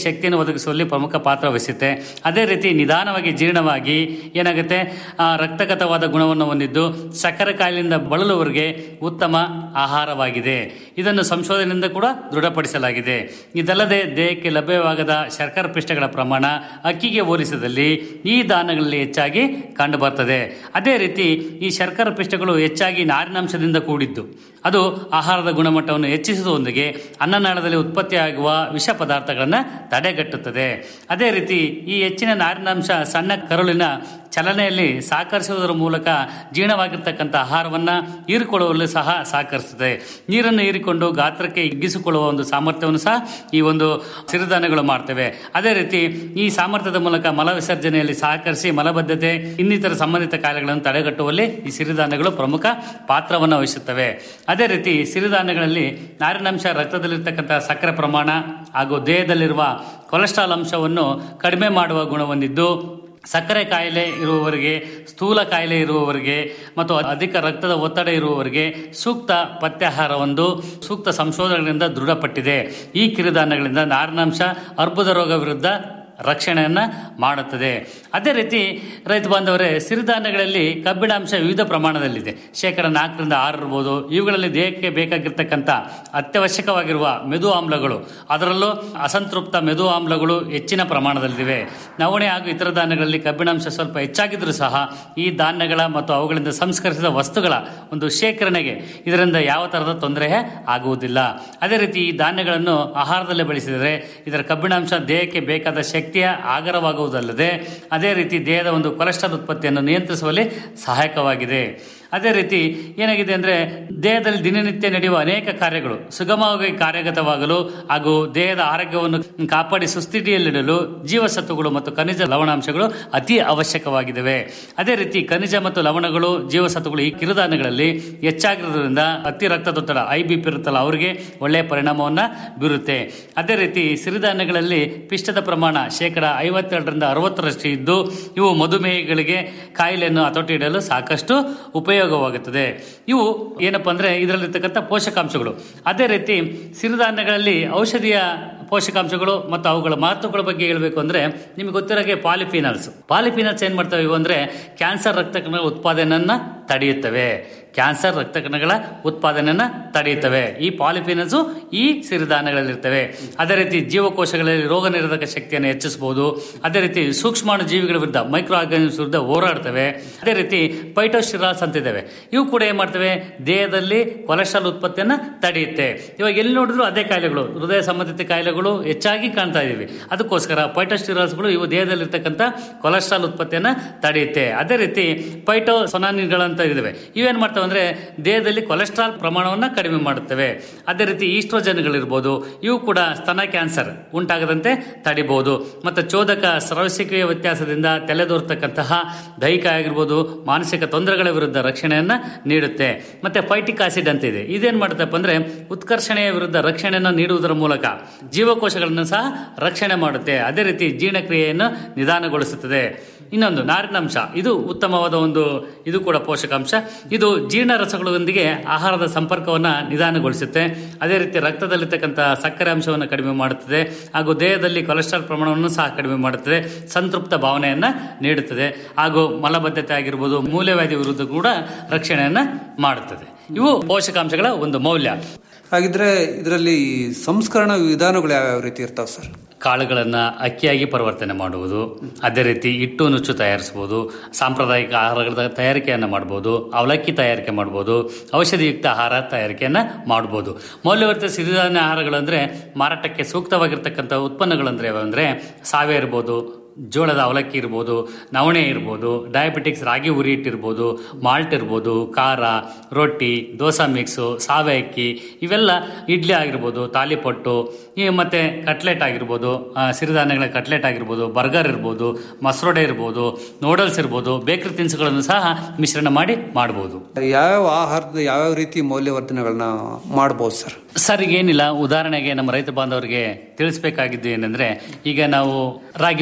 ಶಕ್ತಿಯನ್ನು ಒದಗಿಸುವಲ್ಲಿ ಪ್ರಮುಖ ಪಾತ್ರ ವಹಿಸುತ್ತೆ ಅದೇ ರೀತಿ ನಿಧಾನವಾಗಿ ಜೀರ್ಣವಾಗಿ ಏನಾಗುತ್ತೆ ಆ, ರಕ್ತಗತವಾದ ಗುಣವನ್ನು ಹೊಂದಿದ್ದು ಸಕ್ಕರೆ ಕಾಯಿಲೆಯಿಂದ ಬಳಲುವವರಿಗೆ ಉತ್ತಮ ಆಹಾರವಾಗಿದೆ ಇದನ್ನು ಸಂಶೋಧನೆಯಿಂದ ಕೂಡ ದೃಢಪಡಿಸಲಾಗಿದೆ ಇದಲ್ಲದೆ ದೇಹಕ್ಕೆ ಲಭ್ಯವಾಗದ ಶರ್ಕರ ಪಿಷ್ಟಗಳ ಪ್ರಮಾಣ ಅಕ್ಕಿಗೆ ಹೋಲಿಸಿದಲ್ಲಿ ಈ ಧಾನ್ಯಗಳಲ್ಲಿ ಹೆಚ್ಚಾಗಿ ಕಂಡುಬರ್ತದೆ ಅದೇ ರೀತಿ ಈ ಶರ್ಕರ ಪಿಷ್ಟಗಳು ಹೆಚ್ಚಾಗಿ ನಾರಿನಾಂಶದಿಂದ ಕೂಡಿದ್ದು ಅದು ಆಹಾರದ ಗುಣಮಟ್ಟವನ್ನು ಹೆಚ್ಚಿಸುವುದರೊಂದಿಗೆ ಅನ್ನನಾಳದಲ್ಲಿ ಉತ್ಪತ್ತಿಯಾಗುವ ವಿಷ ಪದಾರ್ಥಗಳನ್ನು ತಡೆಗಟ್ಟುತ್ತದೆ ಅದೇ ರೀತಿ ಈ ಹೆಚ್ಚಿನ ನಾರಿನಾಂಶ ಸಣ್ಣ ಕರುಳಿನ ಚಲನೆಯಲ್ಲಿ ಸಹಕರಿಸುವುದರ ಮೂಲಕ ಜೀರ್ಣವಾಗಿರ್ತಕ್ಕಂಥ ಆಹಾರವನ್ನು ಹೀರಿಕೊಳ್ಳುವಲ್ಲಿ ಸಹ ಸಹಕರಿಸುತ್ತದೆ ನೀರನ್ನು ಹೀರಿಕೊಂಡು ಗಾತ್ರಕ್ಕೆ ಹಿಗ್ಗಿಸಿಕೊಳ್ಳುವ ಒಂದು ಸಾಮರ್ಥ್ಯವನ್ನು ಸಹ ಈ ಒಂದು ಸಿರಿಧಾನ್ಯಗಳು ಮಾಡ್ತವೆ ಅದೇ ರೀತಿ ಈ ಸಾಮರ್ಥ್ಯದ ಮೂಲಕ ಮಲ ವಿಸರ್ಜನೆಯಲ್ಲಿ ಸಹಕರಿಸಿ ಮಲಬದ್ಧತೆ ಇನ್ನಿತರ ಸಂಬಂಧಿತ ಕಾಯಿಲೆಗಳನ್ನು ತಡೆಗಟ್ಟುವಲ್ಲಿ ಈ ಸಿರಿಧಾನ್ಯಗಳು ಪ್ರಮುಖ ಪಾತ್ರವನ್ನು ವಹಿಸುತ್ತವೆ ಅದೇ ರೀತಿ ಸಿರಿಧಾನ್ಯಗಳಲ್ಲಿ ನಾರಿನಾಂಶ ರಕ್ತದಲ್ಲಿರ್ತಕ್ಕಂಥ ಸಕ್ಕರೆ ಪ್ರಮಾಣ ಹಾಗೂ ದೇಹದಲ್ಲಿರುವ ಕೊಲೆಸ್ಟ್ರಾಲ್ ಅಂಶವನ್ನು ಕಡಿಮೆ ಮಾಡುವ ಗುಣ ಹೊಂದಿದ್ದು ಸಕ್ಕರೆ ಕಾಯಿಲೆ ಇರುವವರಿಗೆ ಸ್ಥೂಲ ಕಾಯಿಲೆ ಇರುವವರಿಗೆ ಮತ್ತು ಅಧಿಕ ರಕ್ತದ ಒತ್ತಡ ಇರುವವರಿಗೆ ಸೂಕ್ತ ಪಥ್ಯಾಹಾರವೊಂದು ಸೂಕ್ತ ಸಂಶೋಧನೆಗಳಿಂದ ದೃಢಪಟ್ಟಿದೆ ಈ ಕಿರುಧಾನ್ಯಗಳಿಂದ ನಾರಿನಾಂಶ ಅರ್ಬುದ ರೋಗ ವಿರುದ್ಧ ರಕ್ಷಣೆಯನ್ನ ಮಾಡುತ್ತದೆ ಅದೇ ರೀತಿ ರೈತ ಬಾಂಧವರೇ ಸಿರಿಧಾನ್ಯಗಳಲ್ಲಿ ಕಬ್ಬಿಣಾಂಶ ವಿವಿಧ ಪ್ರಮಾಣದಲ್ಲಿದೆ ಶೇಕಡ ನಾಲ್ಕರಿಂದ ಆರು ಇರ್ಬೋದು ಇವುಗಳಲ್ಲಿ ದೇಹಕ್ಕೆ ಬೇಕಾಗಿರ್ತಕ್ಕಂಥ ಅತ್ಯವಶ್ಯಕವಾಗಿರುವ ಮೆದು ಆಮ್ಲಗಳು ಅದರಲ್ಲೂ ಅಸಂತೃಪ್ತ ಮೆದು ಆಮ್ಲಗಳು ಹೆಚ್ಚಿನ ಪ್ರಮಾಣದಲ್ಲಿವೆ ನವಣೆ ಹಾಗೂ ಇತರ ಧಾನ್ಯಗಳಲ್ಲಿ ಕಬ್ಬಿಣಾಂಶ ಸ್ವಲ್ಪ ಹೆಚ್ಚಾಗಿದ್ರೂ ಸಹ ಈ ಧಾನ್ಯಗಳ ಮತ್ತು ಅವುಗಳಿಂದ ಸಂಸ್ಕರಿಸಿದ ವಸ್ತುಗಳ ಒಂದು ಶೇಖರಣೆಗೆ ಇದರಿಂದ ಯಾವ ತರಹದ ತೊಂದರೆ ಆಗುವುದಿಲ್ಲ ಅದೇ ರೀತಿ ಈ ಧಾನ್ಯಗಳನ್ನು ಆಹಾರದಲ್ಲೇ ಬಳಸಿದರೆ ಇದರ ಕಬ್ಬಿಣಾಂಶ ದೇಹಕ್ಕೆ ಬೇಕಾದ ಶಕ್ತಿಯ ಆಗರವಾಗುವುದಲ್ಲದೆ ಅದೇ ರೀತಿ ದೇಹದ ಒಂದು ಕೊಲೆಸ್ಟ್ರಾಲ್ ಉತ್ಪತ್ತಿಯನ್ನು ನಿಯಂತ್ರಿಸುವಲ್ಲಿ ಸಹಾಯಕವಾಗಿದೆ ಅದೇ ರೀತಿ ಏನಾಗಿದೆ ಅಂದರೆ ದೇಹದಲ್ಲಿ ದಿನನಿತ್ಯ ನಡೆಯುವ ಅನೇಕ ಕಾರ್ಯಗಳು ಸುಗಮವಾಗಿ ಕಾರ್ಯಗತವಾಗಲು ಹಾಗೂ ದೇಹದ ಆರೋಗ್ಯವನ್ನು ಕಾಪಾಡಿ ಸುಸ್ಥಿತಿಯಲ್ಲಿಡಲು ಜೀವಸತ್ವಗಳು ಮತ್ತು ಖನಿಜ ಲವಣಾಂಶಗಳು ಅತಿ ಅವಶ್ಯಕವಾಗಿದ್ದಾವೆ ಅದೇ ರೀತಿ ಖನಿಜ ಮತ್ತು ಲವಣಗಳು ಜೀವಸತ್ವಗಳು ಈ ಕಿರುಧಾನ್ಯಗಳಲ್ಲಿ ಹೆಚ್ಚಾಗಿರೋದ್ರಿಂದ ಅತಿ ರಕ್ತದೊತ್ತಡ ಐ ಬಿ ಪಿ ಇರುತ್ತಲ್ಲ ಅವರಿಗೆ ಒಳ್ಳೆಯ ಪರಿಣಾಮವನ್ನು ಬೀರುತ್ತೆ ಅದೇ ರೀತಿ ಸಿರಿಧಾನ್ಯಗಳಲ್ಲಿ ಪಿಷ್ಟದ ಪ್ರಮಾಣ ಶೇಕಡ ಐವತ್ತೆರಡರಿಂದ ಅರವತ್ತರಷ್ಟು ಇದ್ದು ಇವು ಮಧುಮೇಹಿಗಳಿಗೆ ಕಾಯಿಲೆಯನ್ನು ಹತೋಟಿ ಇಡಲು ಸಾಕಷ್ಟು ಉಪಯೋಗವಾಗುತ್ತದೆ ಇವು ಏನಪ್ಪಾ ಅಂದ್ರೆ ಇದರಲ್ಲಿರ್ತಕ್ಕಂಥ ಪೋಷಕಾಂಶಗಳು ಅದೇ ರೀತಿ ಸಿರಿಧಾನ್ಯಗಳಲ್ಲಿ ಔಷಧಿಯ ಪೋಷಕಾಂಶಗಳು ಮತ್ತು ಅವುಗಳ ಮಹತ್ವಗಳ ಬಗ್ಗೆ ಹೇಳಬೇಕು ಅಂದ್ರೆ ನಿಮಗೆ ಗೊತ್ತಿರೋಗೆ ಪಾಲಿಫಿನಲ್ಸ್ ಪಾಲಿಫಿನಲ್ಸ್ ಏನ್ ಮಾಡ್ತವೆ ಇವು ಅಂದ್ರೆ ಕ್ಯಾನ್ಸರ್ ರಕ್ತಕಣಗಳ ಉತ್ಪಾದನೆಯನ್ನ ತಡೆಯುತ್ತವೆ ಕ್ಯಾನ್ಸರ್ ರಕ್ತಕಣಗಳ ಉತ್ಪಾದನೆಯನ್ನ ತಡೆಯುತ್ತವೆ ಈ ಪಾಲಿಫಿನಲ್ಸ್ ಈ ಸಿರಿಧಾನ್ಯಗಳಲ್ಲಿರ್ತವೆ ಅದೇ ರೀತಿ ಜೀವಕೋಶಗಳಲ್ಲಿ ರೋಗ ನಿರೋಧಕ ಶಕ್ತಿಯನ್ನು ಹೆಚ್ಚಿಸಬಹುದು ಅದೇ ರೀತಿ ಸೂಕ್ಷ್ಮಾಣು ಜೀವಿಗಳ ವಿರುದ್ಧ ಮೈಕ್ರೋ ಆರ್ಗಾನಿಮ್ಸ್ ವಿರುದ್ಧ ಹೋರಾಡ್ತವೆ ಅದೇ ರೀತಿ ಪೈಟೋಶಿರಾಲ್ಸ್ ಅಂತ ಇದಾವೆ ಇವು ಕೂಡ ಏನ್ ಮಾಡ್ತವೆ ದೇಹದಲ್ಲಿ ಕೊಲೆಸ್ಟ್ರಾಲ್ ಉತ್ಪತ್ತಿಯನ್ನ ತಡೆಯುತ್ತೆ ಇವಾಗ ಎಲ್ಲಿ ನೋಡಿದ್ರು ಅದೇ ಕಾಯಿಲೆಗಳು ಹೃದಯ ಸಂಬಂಧಿತ ಕಾಯಿಲೆಗಳು ಹೆಚ್ಚಾಗಿ ಕಾಣ್ತಾ ಇದೀವಿ ಅದಕ್ಕೋಸ್ಕರ ಪೈಟೋಸ್ಟಿರಾಲ್ಸ್ಗಳು ಇವು ದೇಹದಲ್ಲಿರ್ತಕ್ಕಂಥ ಕೊಲೆಸ್ಟ್ರಾಲ್ ಉತ್ಪತ್ತಿಯನ್ನ ತಡೆಯುತ್ತೆ ಅದೇ ರೀತಿ ಪೈಟೋ ಸೊನಾನಿಗಳಂತ ಇದಾವೆ ಇವೇನ್ ಮಾಡ್ತವೆ ಅಂದ್ರೆ ದೇಹದಲ್ಲಿ ಕೊಲೆಸ್ಟ್ರಾಲ್ ಪ್ರಮಾಣವನ್ನ ಕಡಿಮೆ ಮಾಡುತ್ತವೆ ಅದೇ ರೀತಿ ಈಸ್ಟ್ರೋಜನ್ಗಳಿರ್ಬೋದು ಇವು ಕೂಡ ಸ್ತನ ಕ್ಯಾನ್ಸರ್ ಉಂಟಾಗದಂತೆ ತಡಿಬಹುದು ಮತ್ತು ಚೋದಕ ಸ್ರವಸಿಕೆಯ ವ್ಯತ್ಯಾಸದಿಂದ ತಲೆದೋರ್ತಕ್ಕಂತಹ ದೈಹಿಕ ಆಗಿರ್ಬೋದು ಮಾನಸಿಕ ತೊಂದರೆಗಳ ವಿರುದ್ಧ ರಕ್ಷಣೆಯನ್ನ ನೀಡುತ್ತೆ ಮತ್ತೆ ಫೈಟಿಕ್ ಆಸಿಡ್ ಅಂತ ಇದೆ ಇದೇನ್ ಮಾಡುತ್ತಪ್ಪ ಅಂದ್ರೆ ಉತ್ಕರ್ಷಣೆಯ ವಿರುದ್ಧ ರಕ್ಷಣೆಯನ್ನು ನೀಡುವುದರ ಮೂಲಕ ಜೀವಕೋಶಗಳನ್ನು ಸಹ ರಕ್ಷಣೆ ಮಾಡುತ್ತೆ ಅದೇ ರೀತಿ ಜೀರ್ಣಕ್ರಿಯೆಯನ್ನು ನಿಧಾನಗೊಳಿಸುತ್ತದೆ ಇನ್ನೊಂದು ನಾರಿನಾಂಶ ಇದು ಉತ್ತಮವಾದ ಒಂದು ಇದು ಕೂಡ ಪೋಷಕಾಂಶ ಇದು ಜೀರ್ಣ ರಸಗಳೊಂದಿಗೆ ಆಹಾರದ ಸಂಪರ್ಕವನ್ನು ನಿಧಾನಗೊಳಿಸುತ್ತೆ ಅದೇ ರೀತಿ ರಕ್ತದಲ್ಲಿರ್ತಕ್ಕಂಥ ಸಕ್ಕರೆ ಅಂಶವನ್ನು ಕಡಿಮೆ ಮಾಡುತ್ತದೆ ಹಾಗೂ ದೇಹದಲ್ಲಿ ಕೊಲೆಸ್ಟ್ರಾಲ್ ಪ್ರಮಾಣವನ್ನು ಸಹ ಕಡಿಮೆ ಮಾಡುತ್ತದೆ ಸಂತೃಪ್ತ ಭಾವನೆಯನ್ನ ನೀಡುತ್ತದೆ ಹಾಗೂ ಮಲಬದ್ಧತೆ ಆಗಿರ್ಬೋದು ಮೂಲವ್ಯಾಧಿ ವಿರುದ್ಧ ಕೂಡ ರಕ್ಷಣೆಯನ್ನ ಮಾಡುತ್ತದೆ ಇವು ಪೋಷಕಾಂಶಗಳ ಒಂದು ಮೌಲ್ಯ ಹಾಗಿದ್ರೆ ಇದರಲ್ಲಿ ಸಂಸ್ಕರಣ ವಿಧಾನಗಳು ಯಾವ್ಯಾವ ರೀತಿ ಇರ್ತಾವೆ ಸರ್ ಕಾಳುಗಳನ್ನು ಅಕ್ಕಿಯಾಗಿ ಪರಿವರ್ತನೆ ಮಾಡುವುದು ಅದೇ ರೀತಿ ಹಿಟ್ಟು ನುಚ್ಚು ತಯಾರಿಸಬಹುದು ಸಾಂಪ್ರದಾಯಿಕ ಆಹಾರಗಳ ತಯಾರಿಕೆಯನ್ನು ಮಾಡ್ಬೋದು ಅವಲಕ್ಕಿ ತಯಾರಿಕೆ ಮಾಡ್ಬೋದು ಔಷಧಿಯುಕ್ತ ಆಹಾರ ತಯಾರಿಕೆಯನ್ನು ಮಾಡ್ಬೋದು ಮೌಲ್ಯವರ್ಧಿತ ಸಿರಿಧಾನ್ಯ ಆಹಾರಗಳು ಅಂದರೆ ಮಾರಾಟಕ್ಕೆ ಸೂಕ್ತವಾಗಿರ್ತಕ್ಕಂಥ ಉತ್ಪನ್ನಗಳಂದ್ರೆ ಅಂದರೆ ಸಾವೆ ಇರ್ಬೋದು ಜೋಳದ ಅವಲಕ್ಕಿ ಇರ್ಬೋದು ನವಣೆ ಇರ್ಬೋದು ಡಯಾಬಿಟಿಕ್ಸ್ ರಾಗಿ ಉರಿ ಹಿಟ್ಟಿರ್ಬೋದು ಮಾಲ್ಟ್ ಇರ್ಬೋದು ಖಾರ ರೊಟ್ಟಿ ದೋಸಾ ಮಿಕ್ಸು ಸಾವೆ ಅಕ್ಕಿ ಇವೆಲ್ಲ ಇಡ್ಲಿ ಆಗಿರ್ಬೋದು ತಾಲಿಪೊಟ್ಟು ಈ ಮತ್ತೆ ಕಟ್ಲೆಟ್ ಆಗಿರ್ಬೋದು ಆ, ಸಿರಿಧಾನ್ಯಗಳ ಕಟ್ಲೆಟ್ ಆಗಿರ್ಬೋದು ಬರ್ಗರ್ ಇರ್ಬೋದು ಮಸರೋಡೆ ಇರ್ಬೋದು ನೂಡಲ್ಸ್ ಇರ್ಬೋದು ಬೇಕರಿ ತಿನಿಸುಗಳನ್ನು ಸಹ ಮಿಶ್ರಣ ಮಾಡಿ ಮಾಡ್ಬೋದು ಯಾವ್ಯಾವ ಆಹಾರದ ಯಾವ್ಯಾವ ರೀತಿ ಮೌಲ್ಯವರ್ಧನೆಗಳನ್ನ ಮಾಡ್ಬೋದು ಸರ್ ಸರ್ ಈಗ ಏನಿಲ್ಲ ಉದಾಹರಣೆಗೆ ನಮ್ಮ ರೈತ ಬಾಂಧವರಿಗೆ ತಿಳಿಸ್ಬೇಕಾಗಿದ್ದು ಏನಂದ್ರೆ ಈಗ ನಾವು ರಾಗಿ ಮುದ್ದೆ ಮಾಡ್ತೀವಿ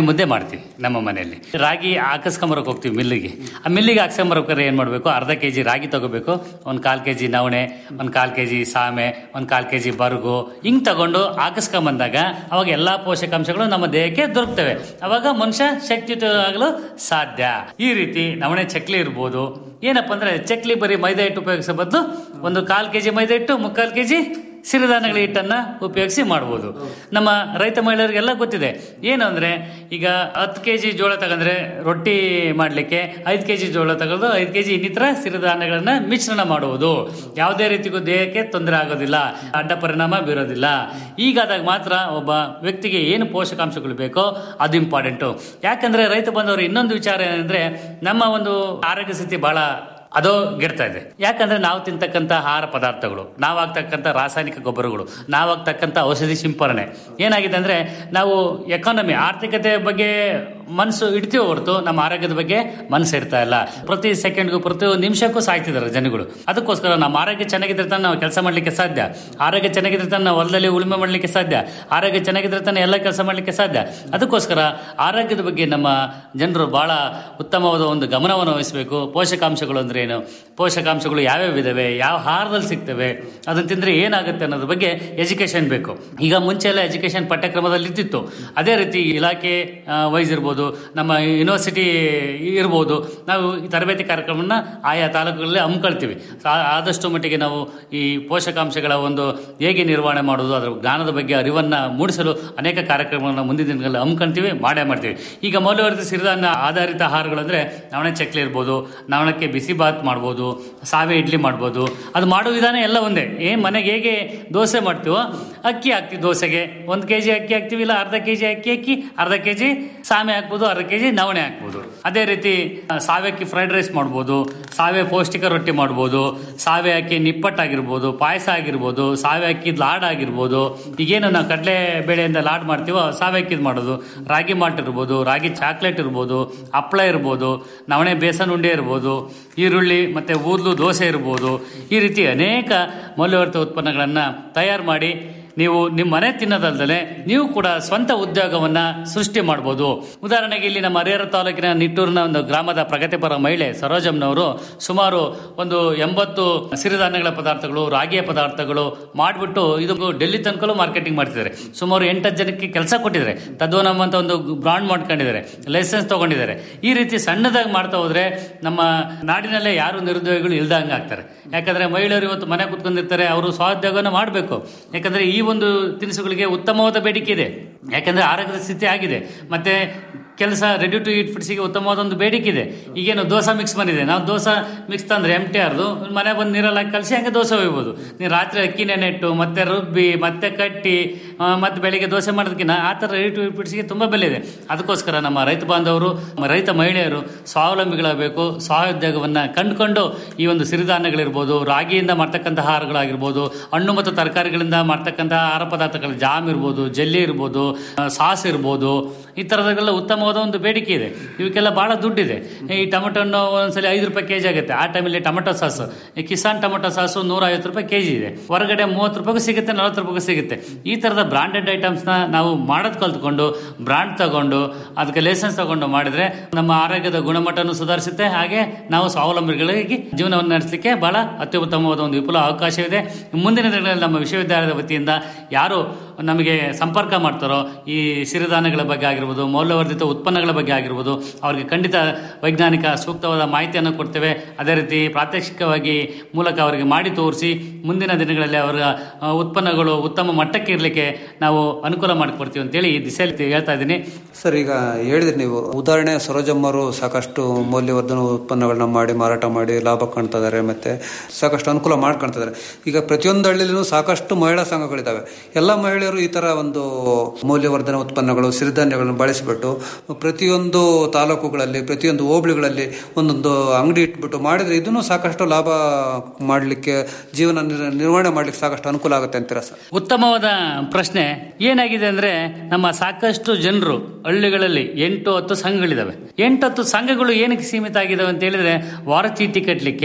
ಮಾಡ್ತೀವಿ ನಮ್ಮ ಮನೆಯಲ್ಲಿ ರಾಗಿ ಹಾಕಿಸ್ಕೊಂಬರಕ್ಕೆ ಹೋಗ್ತೀವಿ ಮಿಲ್ಲಿಗೆ ಆ ಮಿಲ್ಲಿಗೆ ಹಾಕ್ಸ್ಕೊಂಬರ್ಬೇಕಾದ್ರೆ ಏನು ಮಾಡಬೇಕು ಅರ್ಧ ಕೆ ಜಿ ರಾಗಿ ತಗೋಬೇಕು ಒಂದು ಕಾಲು ಕೆ ಜಿ ನವಣೆ ಒಂದು ಕಾಲು ಕೆ ಜಿ ಸಾಮೆ ಒಂದು ಕಾಲು ಕೆ ಜಿ ಬರುಗು ಹಿಂಗೆ ತಗೊಂಡು ಹಾಕಿಸ್ಕೊಂಬಂದಾಗ ಅವಾಗ ಎಲ್ಲಾ ಪೋಷಕಾಂಶಗಳು ನಮ್ಮ ದೇಹಕ್ಕೆ ದೊರಕ್ತವೆ ಅವಾಗ ಮನುಷ್ಯ ಶಕ್ತಿಯುತ ಆಗಲು ಸಾಧ್ಯ ಈ ರೀತಿ ನವಣೆ ಚಕ್ಲಿ ಇರ್ಬೋದು ಏನಪ್ಪ ಅಂದ್ರೆ ಚಕ್ಲಿ ಬರೀ ಮೈದಾ ಹಿಟ್ಟು ಉಪಯೋಗಿಸೋ ಬದಲು ಒಂದು ಕಾಲು ಕೆ ಜಿ ಮೈದಾ ಹಿಟ್ಟು ಮುಕ್ಕಾಲು ಕೆ ಜಿ ಸಿರಿಧಾನ್ಯಗಳ ಹಿಟ್ಟನ್ನ ಉಪಯೋಗಿಸಿ ಮಾಡ್ಬೋದು ನಮ್ಮ ರೈತ ಮಹಿಳೆಯರಿಗೆಲ್ಲ ಗೊತ್ತಿದೆ ಏನು ಅಂದ್ರೆ ಈಗ ಹತ್ತು ಕೆ ಜಿ ಜೋಳ ತಗಂದ್ರೆ ರೊಟ್ಟಿ ಮಾಡಲಿಕ್ಕೆ ಐದು ಕೆ ಜಿ ಜೋಳ ತಗೊಂಡು ಐದು ಕೆ ಜಿ ಇನ್ನಿತರ ಸಿರಿಧಾನ್ಯಗಳನ್ನ ಮಿಶ್ರಣ ಮಾಡುವುದು ಯಾವುದೇ ರೀತಿಗೂ ದೇಹಕ್ಕೆ ತೊಂದರೆ ಆಗೋದಿಲ್ಲ ಅಡ್ಡ ಪರಿಣಾಮ ಬೀರೋದಿಲ್ಲ ಹೀಗಾದಾಗ ಮಾತ್ರ ಒಬ್ಬ ವ್ಯಕ್ತಿಗೆ ಏನು ಪೋಷಕಾಂಶಗಳು ಬೇಕೋ ಅದು ಇಂಪಾರ್ಟೆಂಟು ಯಾಕಂದ್ರೆ ರೈತ ಬಂದವರು ಇನ್ನೊಂದು ವಿಚಾರ ಏನಂದ್ರೆ ನಮ್ಮ ಒಂದು ಆರೋಗ್ಯ ಸ್ಥಿತಿ ಬಹಳ ಅದು ಗೆಡ್ತಾ ಇದೆ ಯಾಕಂದ್ರೆ ನಾವು ತಿಂತಕ್ಕಂಥ ಆಹಾರ ಪದಾರ್ಥಗಳು ನಾವು ಆಗ್ತಕ್ಕಂಥ ರಾಸಾಯನಿಕ ಗೊಬ್ಬರಗಳು ನಾವು ಆಗ್ತಕ್ಕಂಥ ಔಷಧಿ ಸಿಂಪರಣೆ ಏನಾಗಿದೆ ಅಂದ್ರೆ ನಾವು ಎಕಾನಮಿ ಆರ್ಥಿಕತೆ ಬಗ್ಗೆ ಮನಸ್ಸು ಇಡ್ತೀವಿ ಹೊರತು ನಮ್ಮ ಆರೋಗ್ಯದ ಬಗ್ಗೆ ಮನಸ್ಸು ಇಡ್ತಾ ಇಲ್ಲ ಪ್ರತಿ ಸೆಕೆಂಡ್ಗೂ ಪ್ರತಿ ನಿಮಿಷಕ್ಕೂ ಸಾಯ್ತಿದ್ದಾರೆ ಜನಗಳು ಅದಕ್ಕೋಸ್ಕರ ನಮ್ಮ ಆರೋಗ್ಯ ಚೆನ್ನಾಗಿದ್ರೆ ತಾನೆ ನಾವು ಕೆಲಸ ಮಾಡ್ಲಿಕ್ಕೆ ಸಾಧ್ಯ ಆರೋಗ್ಯ ಚೆನ್ನಾಗಿದ್ರೆ ತಾನೆ ನಾವು ಹೊಲದಲ್ಲಿ ಉಳುಮೆ ಮಾಡ್ಲಿಕ್ಕೆ ಸಾಧ್ಯ ಆರೋಗ್ಯ ಚೆನ್ನಾಗಿದ್ರೆ ತಾನೆ ಎಲ್ಲ ಕೆಲಸ ಮಾಡ್ಲಿಕ್ಕೆ ಸಾಧ್ಯ ಅದಕ್ಕೋಸ್ಕರ ಆರೋಗ್ಯದ ಬಗ್ಗೆ ನಮ್ಮ ಜನರು ಬಹಳ ಉತ್ತಮವಾದ ಒಂದು ಗಮನವನ್ನು ವಹಿಸಬೇಕು ಪೋಷಕಾಂಶಗಳು ಅಂದ್ರೆ ಏನು ಪೋಷಕಾಂಶಗಳು ಯಾವ್ಯಾವ ಇದಾವೆ ಯಾವ ಆಹಾರದಲ್ಲಿ ಸಿಗ್ತವೆ ಅದನ್ನ ತಿಂದ್ರೆ ಏನಾಗುತ್ತೆ ಅನ್ನೋದ್ರ ಬಗ್ಗೆ ಎಜುಕೇಶನ್ ಬೇಕು ಈಗ ಮುಂಚೆ ಎಲ್ಲ ಎಜುಕೇಶನ್ ಪಠ್ಯಕ್ರಮದಲ್ಲಿ ಇದ್ದಿತ್ತು ಅದೇ ರೀತಿ ಇಲಾಖೆ ವೈಸ್ ಇರ್ಬೋದು ನಮ್ಮ ಯೂನಿವರ್ಸಿಟಿ ಇರ್ಬೋದು ನಾವು ಈ ತರಬೇತಿ ಕಾರ್ಯಕ್ರಮನ ಆಯಾ ತಾಲೂಕುಗಳಲ್ಲಿ ಹಮ್ಮಿಕೊಳ್ತೀವಿ ಆ- ಆದಷ್ಟು ಮಟ್ಟಿಗೆ ನಾವು ಈ ಪೋಷಕಾಂಶಗಳ ಒಂದು ಹೇಗೆ ನಿರ್ವಹಣೆ ಮಾಡೋದು ಅದರ ಜ್ಞಾನದ ಬಗ್ಗೆ ಅರಿವನ್ನ ಮೂಡಿಸಲು ಅನೇಕ ಕಾರ್ಯಕ್ರಮಗಳನ್ನ ಮುಂದಿನ ದಿನಗಳಲ್ಲಿ ಹಮ್ಮಿಕೊಳ್ತೀವಿ ಮಾಡೇ ಮಾಡ್ತೀವಿ ಈಗ ಮೌಲ್ಯವರ್ಧಿತ ಸಿರಿಧಾನ್ಯ ಆಧಾರಿತ ಆಹಾರಗಳಂದ್ರೆ ನವಣೆ ಚಕ್ಲಿ ಇರ್ಬೋದು ನವಣಕ್ಕೆ ಬಿಸಿ ಬಾತ್ ಮಾಡ್ಬೋದು ಸಾವೆ ಇಡ್ಲಿ ಮಾಡ್ಬೋದು ಅದು ಮಾಡೋ ವಿಧಾನ ಎಲ್ಲ ಒಂದೇ ಏ ಮನೆಗೆ ಹೇಗೆ ದೋಸೆ ಮಾಡ್ತೀವೋ ಅಕ್ಕಿ ಹಾಕ್ತೀವಿ ದೋಸೆಗೆ ಒಂದು ಕೆ ಜಿ ಅಕ್ಕಿ ಹಾಕ್ತೀವಿ ಇಲ್ಲ ಅರ್ಧ ಕೆ ಜಿ ಅಕ್ಕಿ ಹಾಕಿ ಅರ್ಧ ಕೆ ಜಿ ಸಾಮೆ ಹಾಕ್ಬೋದು ಅರ್ಧ ಕೆ ಜಿ ನವಣೆ ಹಾಕ್ಬೋದು ಅದೇ ರೀತಿ ಆ, ಸಾವೆ ಅಕ್ಕಿ ಫ್ರೈಡ್ ರೈಸ್ ಮಾಡ್ಬೋದು ಸಾವೆ ಪೌಷ್ಟಿಕ ರೊಟ್ಟಿ ಮಾಡ್ಬೋದು ಸಾವೆ ಅಕ್ಕಿ ನಿಪ್ಪಟ್ಟಾಗಿರ್ಬೋದು ಪಾಯಸ ಆಗಿರ್ಬೋದು ಸಾವೆ ಅಕ್ಕಿದ್ ಲಾಡ್ ಆಗಿರ್ಬೋದು ಈಗೇನು ನಾವು ಕಡಲೆ ಬೇಳೆಯಿಂದ ಲಾಡ್ ಮಾಡ್ತೀವೋ ಸಾವೆ ಅಕ್ಕಿದ್ ಮಾಡೋದು ರಾಗಿ ಮಾಲ್ಟ್ ಇರ್ಬೋದು ರಾಗಿ ಚಾಕ್ಲೇಟ್ ಇರ್ಬೋದು ಹಪ್ಪಳ ಇರ್ಬೋದು ನವಣೆ ಬೇಸನ್ ಉಂಡೆ ಇರ್ಬೋದು ಈರುಳ್ಳಿ ಮತ್ತೆ ಊದ್ಲು ದೋಸೆ ಇರ್ಬೋದು ಈ ರೀತಿ ಅನೇಕ ಮೌಲ್ಯವರ್ಧಿತ ಉತ್ಪನ್ನಗಳನ್ನ ತಯಾರು ಮಾಡಿ ನೀವು ನಿಮ್ಮ ಮನೆ ತಿನ್ನೋದಲ್ದಲೆ ನೀವು ಕೂಡ ಸ್ವಂತ ಉದ್ಯೋಗವನ್ನ ಸೃಷ್ಟಿ ಮಾಡ್ಬೋದು ಉದಾಹರಣೆಗೆ ಇಲ್ಲಿ ನಮ್ಮ ಹರಿಹರ ತಾಲೂಕಿನ ನಿಟ್ಟೂರಿನ ಒಂದು ಗ್ರಾಮದ ಪ್ರಗತಿಪರ ಮಹಿಳೆ ಸರೋಜಮ್ನವರು ಸುಮಾರು ಒಂದು ಎಂಬತ್ತು ಸಿರಿಧಾನ್ಯಗಳ ಪದಾರ್ಥಗಳು ರಾಗಿಯ ಪದಾರ್ಥಗಳು ಮಾಡಿಬಿಟ್ಟು ಇದು ಡೆಲ್ಲಿ ತನಕಲೂ ಮಾರ್ಕೆಟಿಂಗ್ ಮಾಡ್ತಿದ್ದಾರೆ ಸುಮಾರು ಎಂಟತ್ತು ಜನಕ್ಕೆ ಕೆಲಸ ಕೊಟ್ಟಿದ್ದಾರೆ ತದ್ವನಮ್ ಅಂತ ಒಂದು ಬ್ರಾಂಡ್ ಮಾಡ್ಕೊಂಡಿದ್ದಾರೆ ಲೈಸೆನ್ಸ್ ತಗೊಂಡಿದ್ದಾರೆ ಈ ರೀತಿ ಸಣ್ಣದಾಗಿ ಮಾಡ್ತಾ ಹೋದ್ರೆ ನಮ್ಮ ನಾಡಿನಲ್ಲೇ ಯಾರು ನಿರುದ್ಯೋಗಿಗಳು ಇಲ್ದಂಗೆ ಆಗ್ತಾರೆ ಯಾಕಂದ್ರೆ ಮಹಿಳೆಯರು ಇವತ್ತು ಮನೆ ಕುತ್ಕೊಂಡಿರ್ತಾರೆ ಅವರು ಸ್ವಉದ್ಯೋಗವನ್ನು ಮಾಡಬೇಕು ಯಾಕಂದ್ರೆ ಈ ಒಂದು ತಿನಿಸುಗಳಿಗೆ ಉತ್ತಮವಾದ ಬೇಡಿಕೆ ಇದೆ ಯಾಕಂದ್ರೆ ಆರೋಗ್ಯದ ಸ್ಥಿತಿ ಆಗಿದೆ ಮತ್ತೆ ಕೆಲಸ ರೆಡಿ ಟು ಈಟ್ ಫುಡ್ಸಿಗೆ ಉತ್ತಮವಾದ ಒಂದು ಬೇಡಿಕೆ ಇದೆ ಈಗೇನು ದೋಸೆ ಮಿಕ್ಸ್ ಬಂದಿದೆ ನಾವು ದೋಸೆ ಮಿಕ್ಸ್ ತಂದ್ರೆ ಎಮ್ ಟಿ ಆರ್ದು ಮನೆ ಬಂದು ನೀರಲ್ಲಿ ಹಾಕಿ ಕಲಸಿ ಹಂಗೆ ದೋಸೆ ಒಯ್ಬೋದು ನೀವು ರಾತ್ರಿ ಅಕ್ಕಿ ನೆನೆಟ್ಟು ಮತ್ತೆ ರುಬ್ಬಿ ಮತ್ತೆ ಕಟ್ಟಿ ಆ, ಮತ್ತೆ ಬೆಳಿಗ್ಗೆ ದೋಸೆ ಮಾಡೋದಕ್ಕಿಂತ ಆ ಥರ ರೆಡಿ ಟು ಈಟ್ ಫುಡ್ಸಿಗೆ ತುಂಬ ಬೆಲೆ ಇದೆ ಅದಕ್ಕೋಸ್ಕರ ನಮ್ಮ ರೈತ ಬಾಂಧವರು ನಮ್ಮ ರೈತ ಮಹಿಳೆಯರು ಸ್ವಾವಲಂಬಿಗಳಾಗಬೇಕು ಸ್ವಉದ್ಯೋಗವನ್ನು ಕಂಡುಕೊಂಡು ಈ ಒಂದು ಸಿರಿಧಾನ್ಯಗಳಿರ್ಬೋದು ರಾಗಿಯಿಂದ ಮಾಡ್ತಕ್ಕಂಥ ಆಹಾರಗಳಾಗಿರ್ಬೋದು ಹಣ್ಣು ಮತ್ತು ತರಕಾರಿಗಳಿಂದ ಮಾಡ್ತಕ್ಕಂಥ ಆಹಾರ ಪದಾರ್ಥಗಳು ಜಾಮ್ ಇರ್ಬೋದು ಜೆಲ್ಲಿ ಇರ್ಬೋದು ಆ, ಸಾಸ್ ಇರ್ಬೋದು ಈ ಥರದೆಲ್ಲ ಉತ್ತಮವಾದ ಒಂದು ಬೇಡಿಕೆ ಇದೆ ಇವಕ್ಕೆಲ್ಲ ಬಹಳ ದುಡ್ಡಿದೆ ಈ ಟೊಮೆಟೊ ಹಣ್ಣು ಒಂದ್ಸಲಿ ಐದು ರೂಪಾಯಿ ಕೆಜಿ ಆಗುತ್ತೆ ಆ ಟೈಮಲ್ಲಿ ಟೊಮೆಟೊ ಸಾಸ್ ಈ ಕಿಸಾನ್ ಟೊಮೆಟೊ ಸಾಸು ನೂರ ಐವತ್ತು ರೂಪಾಯಿ ಕೆಜಿ ಇದೆ ಹೊರಗಡೆ ಮೂವತ್ತು ರೂಪಾಯಿಗೂ ಸಿಗುತ್ತೆ ನಲವತ್ತು ರೂಪಾಯಿಗೂ ಸಿಗುತ್ತೆ ಈ ಥರದ ಬ್ರಾಂಡೆಡ್ ಐಟಮ್ಸ್ನ ನಾವು ಮಾಡೋದು ಕಲ್ತ್ಕೊಂಡು ಬ್ರಾಂಡ್ ತಗೊಂಡು ಅದಕ್ಕೆ ಲೈಸೆನ್ಸ್ ತಗೊಂಡು ಮಾಡಿದ್ರೆ ನಮ್ಮ ಆರೋಗ್ಯದ ಗುಣಮಟ್ಟವನ್ನು ಸುಧಾರಿಸುತ್ತೆ ಹಾಗೆ ನಾವು ಸ್ವಾವಲಂಬಿಗಳಿಗೆ ಜೀವನವನ್ನು ನಡೆಸಲಿಕ್ಕೆ ಬಹಳ ಅತ್ಯುತ್ತಮವಾದ ಒಂದು ವಿಪುಲ ಅವಕಾಶವಿದೆ ಮುಂದಿನ ದಿನಗಳಲ್ಲಿ ನಮ್ಮ ವಿಶ್ವವಿದ್ಯಾಲಯದ ವತಿಯಿಂದ ಯಾರು ನಮಗೆ ಸಂಪರ್ಕ ಮಾಡ್ತಾರೋ ಈ ಸಿರಿಧಾನ್ಯಗಳ ಬಗ್ಗೆ ಆಗಿರ್ಬೋದು ಮೌಲ್ಯವರ್ಧಿತ ಉತ್ಪನ್ನಗಳ ಬಗ್ಗೆ ಆಗಿರ್ಬೋದು ಅವರಿಗೆ ಖಂಡಿತ ವೈಜ್ಞಾನಿಕ ಸೂಕ್ತವಾದ ಮಾಹಿತಿಯನ್ನು ಕೊಡ್ತೇವೆ ಅದೇ ರೀತಿ ಪ್ರಾತ್ಯಕ್ಷಿಕವಾಗಿ ಮೂಲಕ ಅವರಿಗೆ ಮಾಡಿ ತೋರಿಸಿ ಮುಂದಿನ ದಿನಗಳಲ್ಲಿ ಅವರ ಆ, ಉತ್ಪನ್ನಗಳು ಉತ್ತಮ ಮಟ್ಟಕ್ಕೆ ಇರಲಿಕ್ಕೆ ನಾವು ಅನುಕೂಲ ಮಾಡಿಕೊಡ್ತೀವಿ ಅಂತೇಳಿ ಈ ದಿಸೆಯಲ್ಲಿ ಹೇಳ್ತಾ ಇದ್ದೀನಿ ಸರ್ ಈಗ ಹೇಳಿದ್ರಿ ನೀವು ಉದಾಹರಣೆ ಸರೋಜಮ್ಮರು ಸಾಕಷ್ಟು ಮೌಲ್ಯವರ್ಧನ ಉತ್ಪನ್ನಗಳನ್ನ ಮಾಡಿ ಮಾರಾಟ ಮಾಡಿ ಲಾಭ ಕಾಣ್ತಾ ಇದಾರೆ ಮತ್ತೆ ಸಾಕಷ್ಟು ಅನುಕೂಲ ಮಾಡ್ಕೊಳ್ತಾ ಇದಾರೆ ಈಗ ಪ್ರತಿಯೊಂದು ಹಳ್ಳಿಲೂ ಸಾಕಷ್ಟು ಮಹಿಳಾ ಸಂಘಗಳಿದಾವೆ ಎಲ್ಲ ಮಹಿಳೆಯರು ಈ ತರ ಒಂದು ಮೌಲ್ಯವರ್ಧನ ಉತ್ಪನ್ನಗಳು ಸಿರಿಧಾನ್ಯಗಳನ್ನು ಬಳಸಿಬಿಟ್ಟು ಪ್ರತಿಯೊಂದು ತಾಲೂಕುಗಳಲ್ಲಿ ಪ್ರತಿಯೊಂದು ಹೋಬಳಿಗಳಲ್ಲಿ ಒಂದೊಂದು ಅಂಗಡಿ ಇಟ್ಬಿಟ್ಟು ಮಾಡಿದ್ರೆ ಇದನ್ನು ಸಾಕಷ್ಟು ಲಾಭ ಮಾಡಲಿಕ್ಕೆ ಜೀವನ ನಿರ್- ನಿರ್ವಹಣೆ ಮಾಡ್ಲಿಕ್ಕೆ ಸಾಕಷ್ಟು ಅನುಕೂಲ ಆಗುತ್ತೆ ಅಂತೀರಾ ಸರ್ ಉತ್ತಮವಾದ ಪ್ರಶ್ನೆ ಏನಾಗಿದೆ ಅಂದ್ರೆ ನಮ್ಮ ಸಾಕಷ್ಟು ಜನರು ಹಳ್ಳಿಗಳಲ್ಲಿ ಎಂಟು ಹತ್ತು ಸಂಘಗಳಿದಾವೆ ಎಂಟು ಹತ್ತು ಸಂಘಗಳು ಏನಕ್ಕೆ ಸೀಮಿತ ಆಗಿದಾವೆ ಅಂತ ಹೇಳಿದ್ರೆ ವಾರ ಚೀಟಿ ಕಟ್ಟಲಿಕ್ಕೆ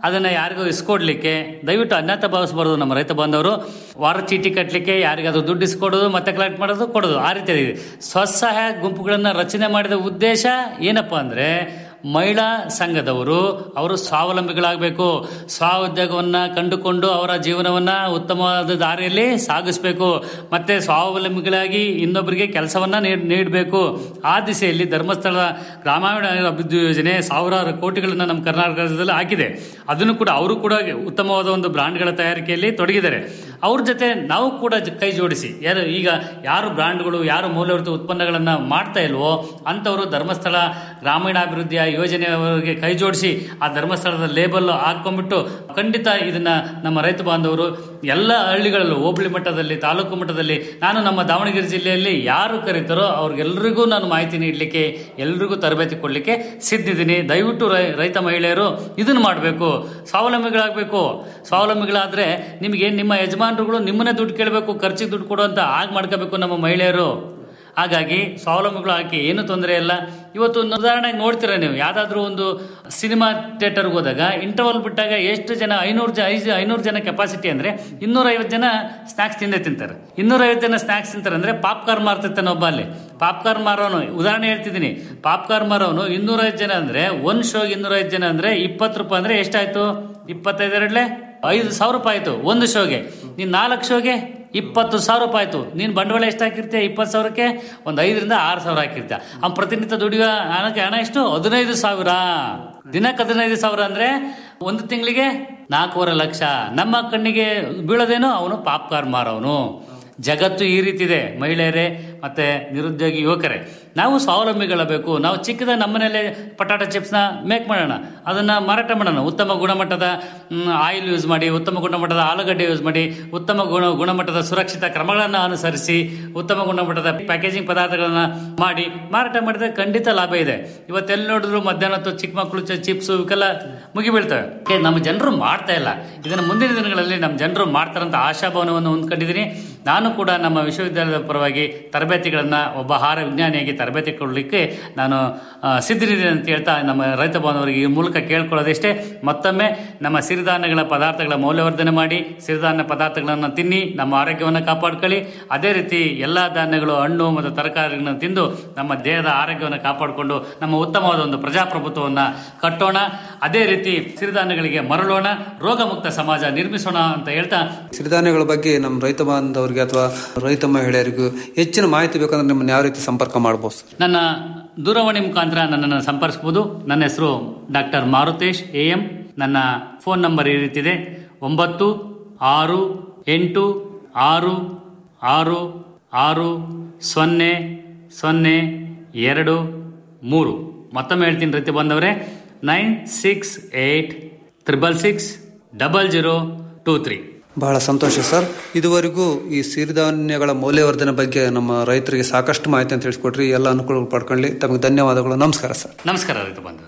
ಅದನ್ನ ಯಾರಿಗೂ ಇಸ್ಕೊಡ್ಲಿಕ್ಕೆ ದಯವಿಟ್ಟು ಅನ್ಯತಾ ಭಾವಿಸಬಾರದು ನಮ್ಮ ರೈತ ಬಾಂಧವರು ವಾರ ಚೀಟಿ ಕಟ್ಟಲಿಕ್ಕೆ ಯಾರಿಗಾದ್ರೂ ದುಡ್ಡು ಇಸ್ಕೊಡೋದು ಮತ್ತೆ ಕಲೆಕ್ಟ್ ಮಾಡೋದು ಕೊಡೋದು ಆ ರೀತಿ ಇದೆ ಸ್ವಸಹಾಯ ಗುಂಪುಗಳನ್ನು ರಚನೆ ಮಾಡಿದ ಉದ್ದೇಶ ಏನಪ್ಪಾ ಅಂದ್ರೆ ಮಹಿಳಾ ಸಂಘದವರು ಅವರು ಸ್ವಾವಲಂಬಿಗಳಾಗಬೇಕು ಸ್ವ ಉದ್ಯೋಗವನ್ನ ಕಂಡುಕೊಂಡು ಅವರ ಜೀವನವನ್ನ ಉತ್ತಮವಾದ ದಾರಿಯಲ್ಲಿ ಸಾಗಿಸಬೇಕು ಮತ್ತೆ ಸ್ವಾವಲಂಬಿಗಳಾಗಿ ಇನ್ನೊಬ್ಬರಿಗೆ ಕೆಲಸವನ್ನ ನೀಡಬೇಕು ಆ ದಿಸೆಯಲ್ಲಿ ಧರ್ಮಸ್ಥಳ ಗ್ರಾಮೀಣ ಅಭಿವೃದ್ಧಿ ಯೋಜನೆ ಸಾವಿರಾರು ಕೋಟಿಗಳನ್ನ ನಮ್ಮ ಕರ್ನಾಟಕದಲ್ಲಿ ಹಾಕಿದೆ ಅದನ್ನು ಕೂಡ ಅವರು ಕೂಡ ಉತ್ತಮವಾದ ಒಂದು ಬ್ರಾಂಡ್ಗಳ ತಯಾರಿಕೆಯಲ್ಲಿ ತೊಡಗಿದ್ದಾರೆ ಅವ್ರ ಜೊತೆ ನಾವು ಕೂಡ ಜ- ಕೈ ಜೋಡಿಸಿ ಯಾರು ಈಗ ಯಾರು ಬ್ರಾಂಡ್ಗಳು ಯಾರು ಮೌಲ್ಯವರ್ಧಿತ ಉತ್ಪನ್ನಗಳನ್ನ ಮಾಡ್ತಾ ಇಲ್ವೋ ಅಂಥವರು ಧರ್ಮಸ್ಥಳ ಗ್ರಾಮೀಣಾಭಿವೃದ್ಧಿಯ ಯೋಜನೆಯವರಿಗೆ ಕೈ ಜೋಡಿಸಿ ಆ ಧರ್ಮಸ್ಥಳದ ಲೇಬಲ್ ಹಾಕೊಂಡ್ಬಿಟ್ಟು ಖಂಡಿತ ಇದನ್ನ ನಮ್ಮ ರೈತ ಬಾಂಧವರು ಎಲ್ಲ ಹಳ್ಳಿಗಳಲ್ಲೂ ಹೋಬಳಿ ಮಟ್ಟದಲ್ಲಿ ತಾಲೂಕು ಮಟ್ಟದಲ್ಲಿ ನಾನು ನಮ್ಮ ದಾವಣಗೆರೆ ಜಿಲ್ಲೆಯಲ್ಲಿ ಯಾರು ಕರೀತಾರೋ ಅವ್ರಿಗೆಲ್ರಿಗೂ ನಾನು ಮಾಹಿತಿ ನೀಡಲಿಕ್ಕೆ ಎಲ್ರಿಗೂ ತರಬೇತಿ ಕೊಡಲಿಕ್ಕೆ ಸಿದ್ಧಿದ್ದೀನಿ ದಯವಿಟ್ಟು ರೈ- ರೈತ ಮಹಿಳೆಯರು ಇದನ್ನು ಮಾಡಬೇಕು ಸ್ವಾವಲಂಬಿಗಳಾಗಬೇಕು ಸ್ವಾವಲಂಬಿಗಳಾದ್ರೆ ನಿಮಗೆ ನಿಮ್ಮ ಯಜಮಾನರುಗಳು ನಿಮ್ಮನ್ನೇ ದುಡ್ಡು ಕೇಳಬೇಕು ಖರ್ಚಿಗೆ ದುಡ್ಡು ಕೊಡು ಅಂತ ಆಗ ಮಾಡ್ಕೋಬೇಕು ನಮ್ಮ ಮಹಿಳೆಯರು ಹಾಗಾಗಿ ಸ್ವಾವಲಂಬಿಗಳು ಹಾಕಿ ಏನು ತೊಂದರೆ ಇಲ್ಲ ಇವತ್ತು ಒಂದು ಉದಾಹರಣೆಗೆ ನೋಡ್ತೀರಾ ನೀವು ಯಾವ್ದಾದ್ರು ಒಂದು ಸಿನಿಮಾ ಥಿಯೇಟರ್ಗೆ ಹೋದಾಗ ಇಂಟರ್ವಲ್ ಬಿಟ್ಟಾಗ ಎಷ್ಟು ಜನ ಐನೂರು ಜನ ಐದು ಐನೂರು ಜನ ಕೆಪಾಸಿಟಿ ಅಂದ್ರೆ ಇನ್ನೂರೈವತ್ತು ಜನ ಸ್ನಾಕ್ಸ್ ತಿಂದೇ ತಿಂತಾರೆ ಇನ್ನೂರೈವತ್ತು ಜನ ಸ್ನಾಕ್ಸ್ ತಿಂತಾರೆ ಅಂದ್ರೆ ಪಾಪ್ಕಾರ್ನ್ ಮಾರ್ತಿರ್ತಾನೆ ಒಬ್ಬ ಅಲ್ಲಿ ಪಾಪ್ಕಾರ್ನ್ ಮಾರೋನು ಉದಾಹರಣೆ ಹೇಳ್ತಿದ್ದೀನಿ ಪಾಪ್ಕಾರ್ನ್ ಮಾರೋನು ಇನ್ನೂರೈವತ್ತು ಜನ ಅಂದ್ರೆ ಒಂದ್ ಶೋಗೆ ಇನ್ನೂರೈವತ್ತು ಜನ ಅಂದ್ರೆ ಇಪ್ಪತ್ತು ರೂಪಾಯಿ ಅಂದ್ರೆ ಎಷ್ಟಾಯ್ತು ಇಪ್ಪತ್ತೈದರಡ್ಲೆ ಐದು ಸಾವಿರ ರೂಪಾಯಿ ಆಯ್ತು ಒಂದು ಶೋಗೆ ನೀನ್ ನಾಲ್ಕು ಶೋಗೆ ಇಪ್ಪತ್ತು ಸಾವಿರ ರೂಪಾಯಿ ಆಯ್ತು ನೀನು ಬಂಡವಾಳ ಎಷ್ಟು ಹಾಕಿರ್ತೀಯ ಇಪ್ಪತ್ತು ಸಾವಿರಕ್ಕೆ ಒಂದು ಐದರಿಂದ ಆರು ಸಾವಿರ ಹಾಕಿರ್ತೀಯ ಅವ್ನು ಪ್ರತಿನಿತ್ಯ ದುಡಿಯುವ ಹಣಕ್ಕೆ ಹಣ ಎಷ್ಟು ಹದಿನೈದು ಸಾವಿರ ದಿನಕ್ಕೆ ಹದಿನೈದು ಸಾವಿರ ಅಂದ್ರೆ ಒಂದು ತಿಂಗಳಿಗೆ ನಾಲ್ಕೂವರೆ ಲಕ್ಷ ನಮ್ಮ ಕಣ್ಣಿಗೆ ಬೀಳೋದೇನು ಅವನು ಪಾಪ್ಕಾರ್ನ್ ಮಾರವನು ಜಗತ್ತು ಈ ರೀತಿ ಇದೆ ಮಹಿಳೆಯರೇ ಮತ್ತೆ ನಿರುದ್ಯೋಗಿ ಯುವಕರೇ ನಾವು ಸ್ವಾವಲಂಬಿಗಳಬೇಕು ನಾವು ಚಿಕ್ಕದ ನಮ್ಮನೇಲೆ ಪಟಾಟೊ ಚಿಪ್ಸ್ನ ಮೇಕ್ ಮಾಡೋಣ ಅದನ್ನ ಮಾರಾಟ ಮಾಡೋಣ ಉತ್ತಮ ಗುಣಮಟ್ಟದ ಆಯಿಲ್ ಯೂಸ್ ಮಾಡಿ ಉತ್ತಮ ಗುಣಮಟ್ಟದ ಆಲೂಗಡ್ಡೆ ಯೂಸ್ ಮಾಡಿ ಉತ್ತಮ ಗುಣ ಗುಣಮಟ್ಟದ ಸುರಕ್ಷಿತ ಕ್ರಮಗಳನ್ನು ಅನುಸರಿಸಿ ಉತ್ತಮ ಗುಣಮಟ್ಟದ ಪ್ಯಾಕೇಜಿಂಗ್ ಪದಾರ್ಥಗಳನ್ನ ಮಾಡಿ ಮಾರಾಟ ಮಾಡಿದ್ರೆ ಖಂಡಿತ ಲಾಭ ಇದೆ ಇವತ್ತೆಲ್ಲಿ ನೋಡಿದ್ರು ಮಧ್ಯಾಹ್ನ ಹೊತ್ತು ಚಿಕ್ಕ ಮಕ್ಕಳು ಚಿಪ್ಸ್ ಇವಕ್ಕೆಲ್ಲ ಮುಗಿಬೀಳ್ತವೆ ಏ, ನಮ್ಮ ಜನರು ಮಾಡ್ತಾ ಇಲ್ಲ ಇದನ್ನು ಮುಂದಿನ ದಿನಗಳಲ್ಲಿ ನಮ್ಮ ಜನರು ಮಾಡ್ತಾರಂತ ಆಶಾಭಾವನವನ್ನು ಹೊಂದ್ಕೊಂಡಿದ್ದೀನಿ ನಾನು ಕೂಡ ನಮ್ಮ ವಿಶ್ವವಿದ್ಯಾಲಯದ ಪರವಾಗಿ ತರಬೇತಿಗಳನ್ನ ಒಬ್ಬ ಆಹಾರ ವಿಜ್ಞಾನಿಯಾಗಿ ತರಬೇತಿ ಕೊಡಲಿಕ್ಕೆ ನಾನು ಆ, ಸಿದ್ಧನಿದ್ದೀನಿ ಅಂತ ಹೇಳ್ತಾ ನಮ್ಮ ರೈತ ಬಾಂಧವರಿಗೆ ಈ ಮೂಲಕ ಕೇಳ್ಕೊಳ್ಳೋದಿಷ್ಟೇ ಮತ್ತೊಮ್ಮೆ ನಮ್ಮ ಸಿರಿಧಾನ್ಯಗಳ ಪದಾರ್ಥಗಳ ಮೌಲ್ಯವರ್ಧನೆ ಮಾಡಿ ಸಿರಿಧಾನ್ಯ ಪದಾರ್ಥಗಳನ್ನು ತಿನ್ನಿ ನಮ್ಮ ಆರೋಗ್ಯವನ್ನು ಕಾಪಾಡ್ಕೊಳ್ಳಿ ಅದೇ ರೀತಿ ಎಲ್ಲ ಧಾನ್ಯಗಳು ಹಣ್ಣು ಮತ್ತು ತರಕಾರಿಗಳನ್ನು ತಿಂದು ನಮ್ಮ ದೇಹದ ಆರೋಗ್ಯವನ್ನು ಕಾಪಾಡಿಕೊಂಡು ನಮ್ಮ ಉತ್ತಮವಾದ ಒಂದು ಪ್ರಜಾಪ್ರಭುತ್ವವನ್ನು ಕಟ್ಟೋಣ ಅದೇ ರೀತಿ ಸಿರಿಧಾನ್ಯಗಳಿಗೆ ಮರಳೋಣ ರೋಗ ಮುಕ್ತ ಸಮಾಜ ನಿರ್ಮಿಸೋಣ ಅಂತ ಹೇಳ್ತಾ ಸಿರಿಧಾನ್ಯಗಳ ಬಗ್ಗೆ ನಮ್ಮ ರೈತ ಬಾಂಧವರಿಗೆ ಅಥವಾ ರೈತ ಮಹಿಳೆಯರಿಗೂ ಹೆಚ್ಚಿನ ಮಾಹಿತಿ ಬೇಕಂದ್ರೆ ನಿಮ್ಮನ್ನು ಯಾವ ರೀತಿ ಸಂಪರ್ಕ ಮಾಡ್ಬೋದು ಸರ್ ನನ್ನ ದೂರವಾಣಿ ಮುಖಾಂತರ ನನ್ನನ್ನು ಸಂಪರ್ಕಿಸಬಹುದು ನನ್ನ ಹೆಸರು ಡಾಕ್ಟರ್ ಮಾರುತೇಶ್ ಎ ಎಂ ನನ್ನ ಫೋನ್ ನಂಬರ್ ಈ ರೀತಿದೆ ಒಂಬತ್ತು ಆರು ಎಂಟು ಆರು ಆರು ಆರು ಸೊನ್ನೆ ಸೊನ್ನೆ ಎರಡು ಮೂರು ಮತ್ತೊಮ್ಮೆ ಹೇಳ್ತೀನಿ ರೀತಿ ಬಂದವರೇ nine six eight triple six double zero two three ಬಹಳ ಸಂತೋಷ ಸರ್ ಇದುವರೆಗೂ ಈ ಸಿರಿಧಾನ್ಯಗಳ ಮೌಲ್ಯವರ್ಧನೆ ಬಗ್ಗೆ ನಮ್ಮ ರೈತರಿಗೆ ಸಾಕಷ್ಟು ಮಾಹಿತಿ ಅಂತ ತಿಳಿಸ್ಕೊಟ್ರಿ ಎಲ್ಲ ಅನುಕೂಲಗಳು ಪಡ್ಕೊಳ್ಳಿ ತಮಗೆ ಧನ್ಯವಾದಗಳು ನಮಸ್ಕಾರ ಸರ್ ನಮಸ್ಕಾರ ರೈತ ಬಂಧುವರು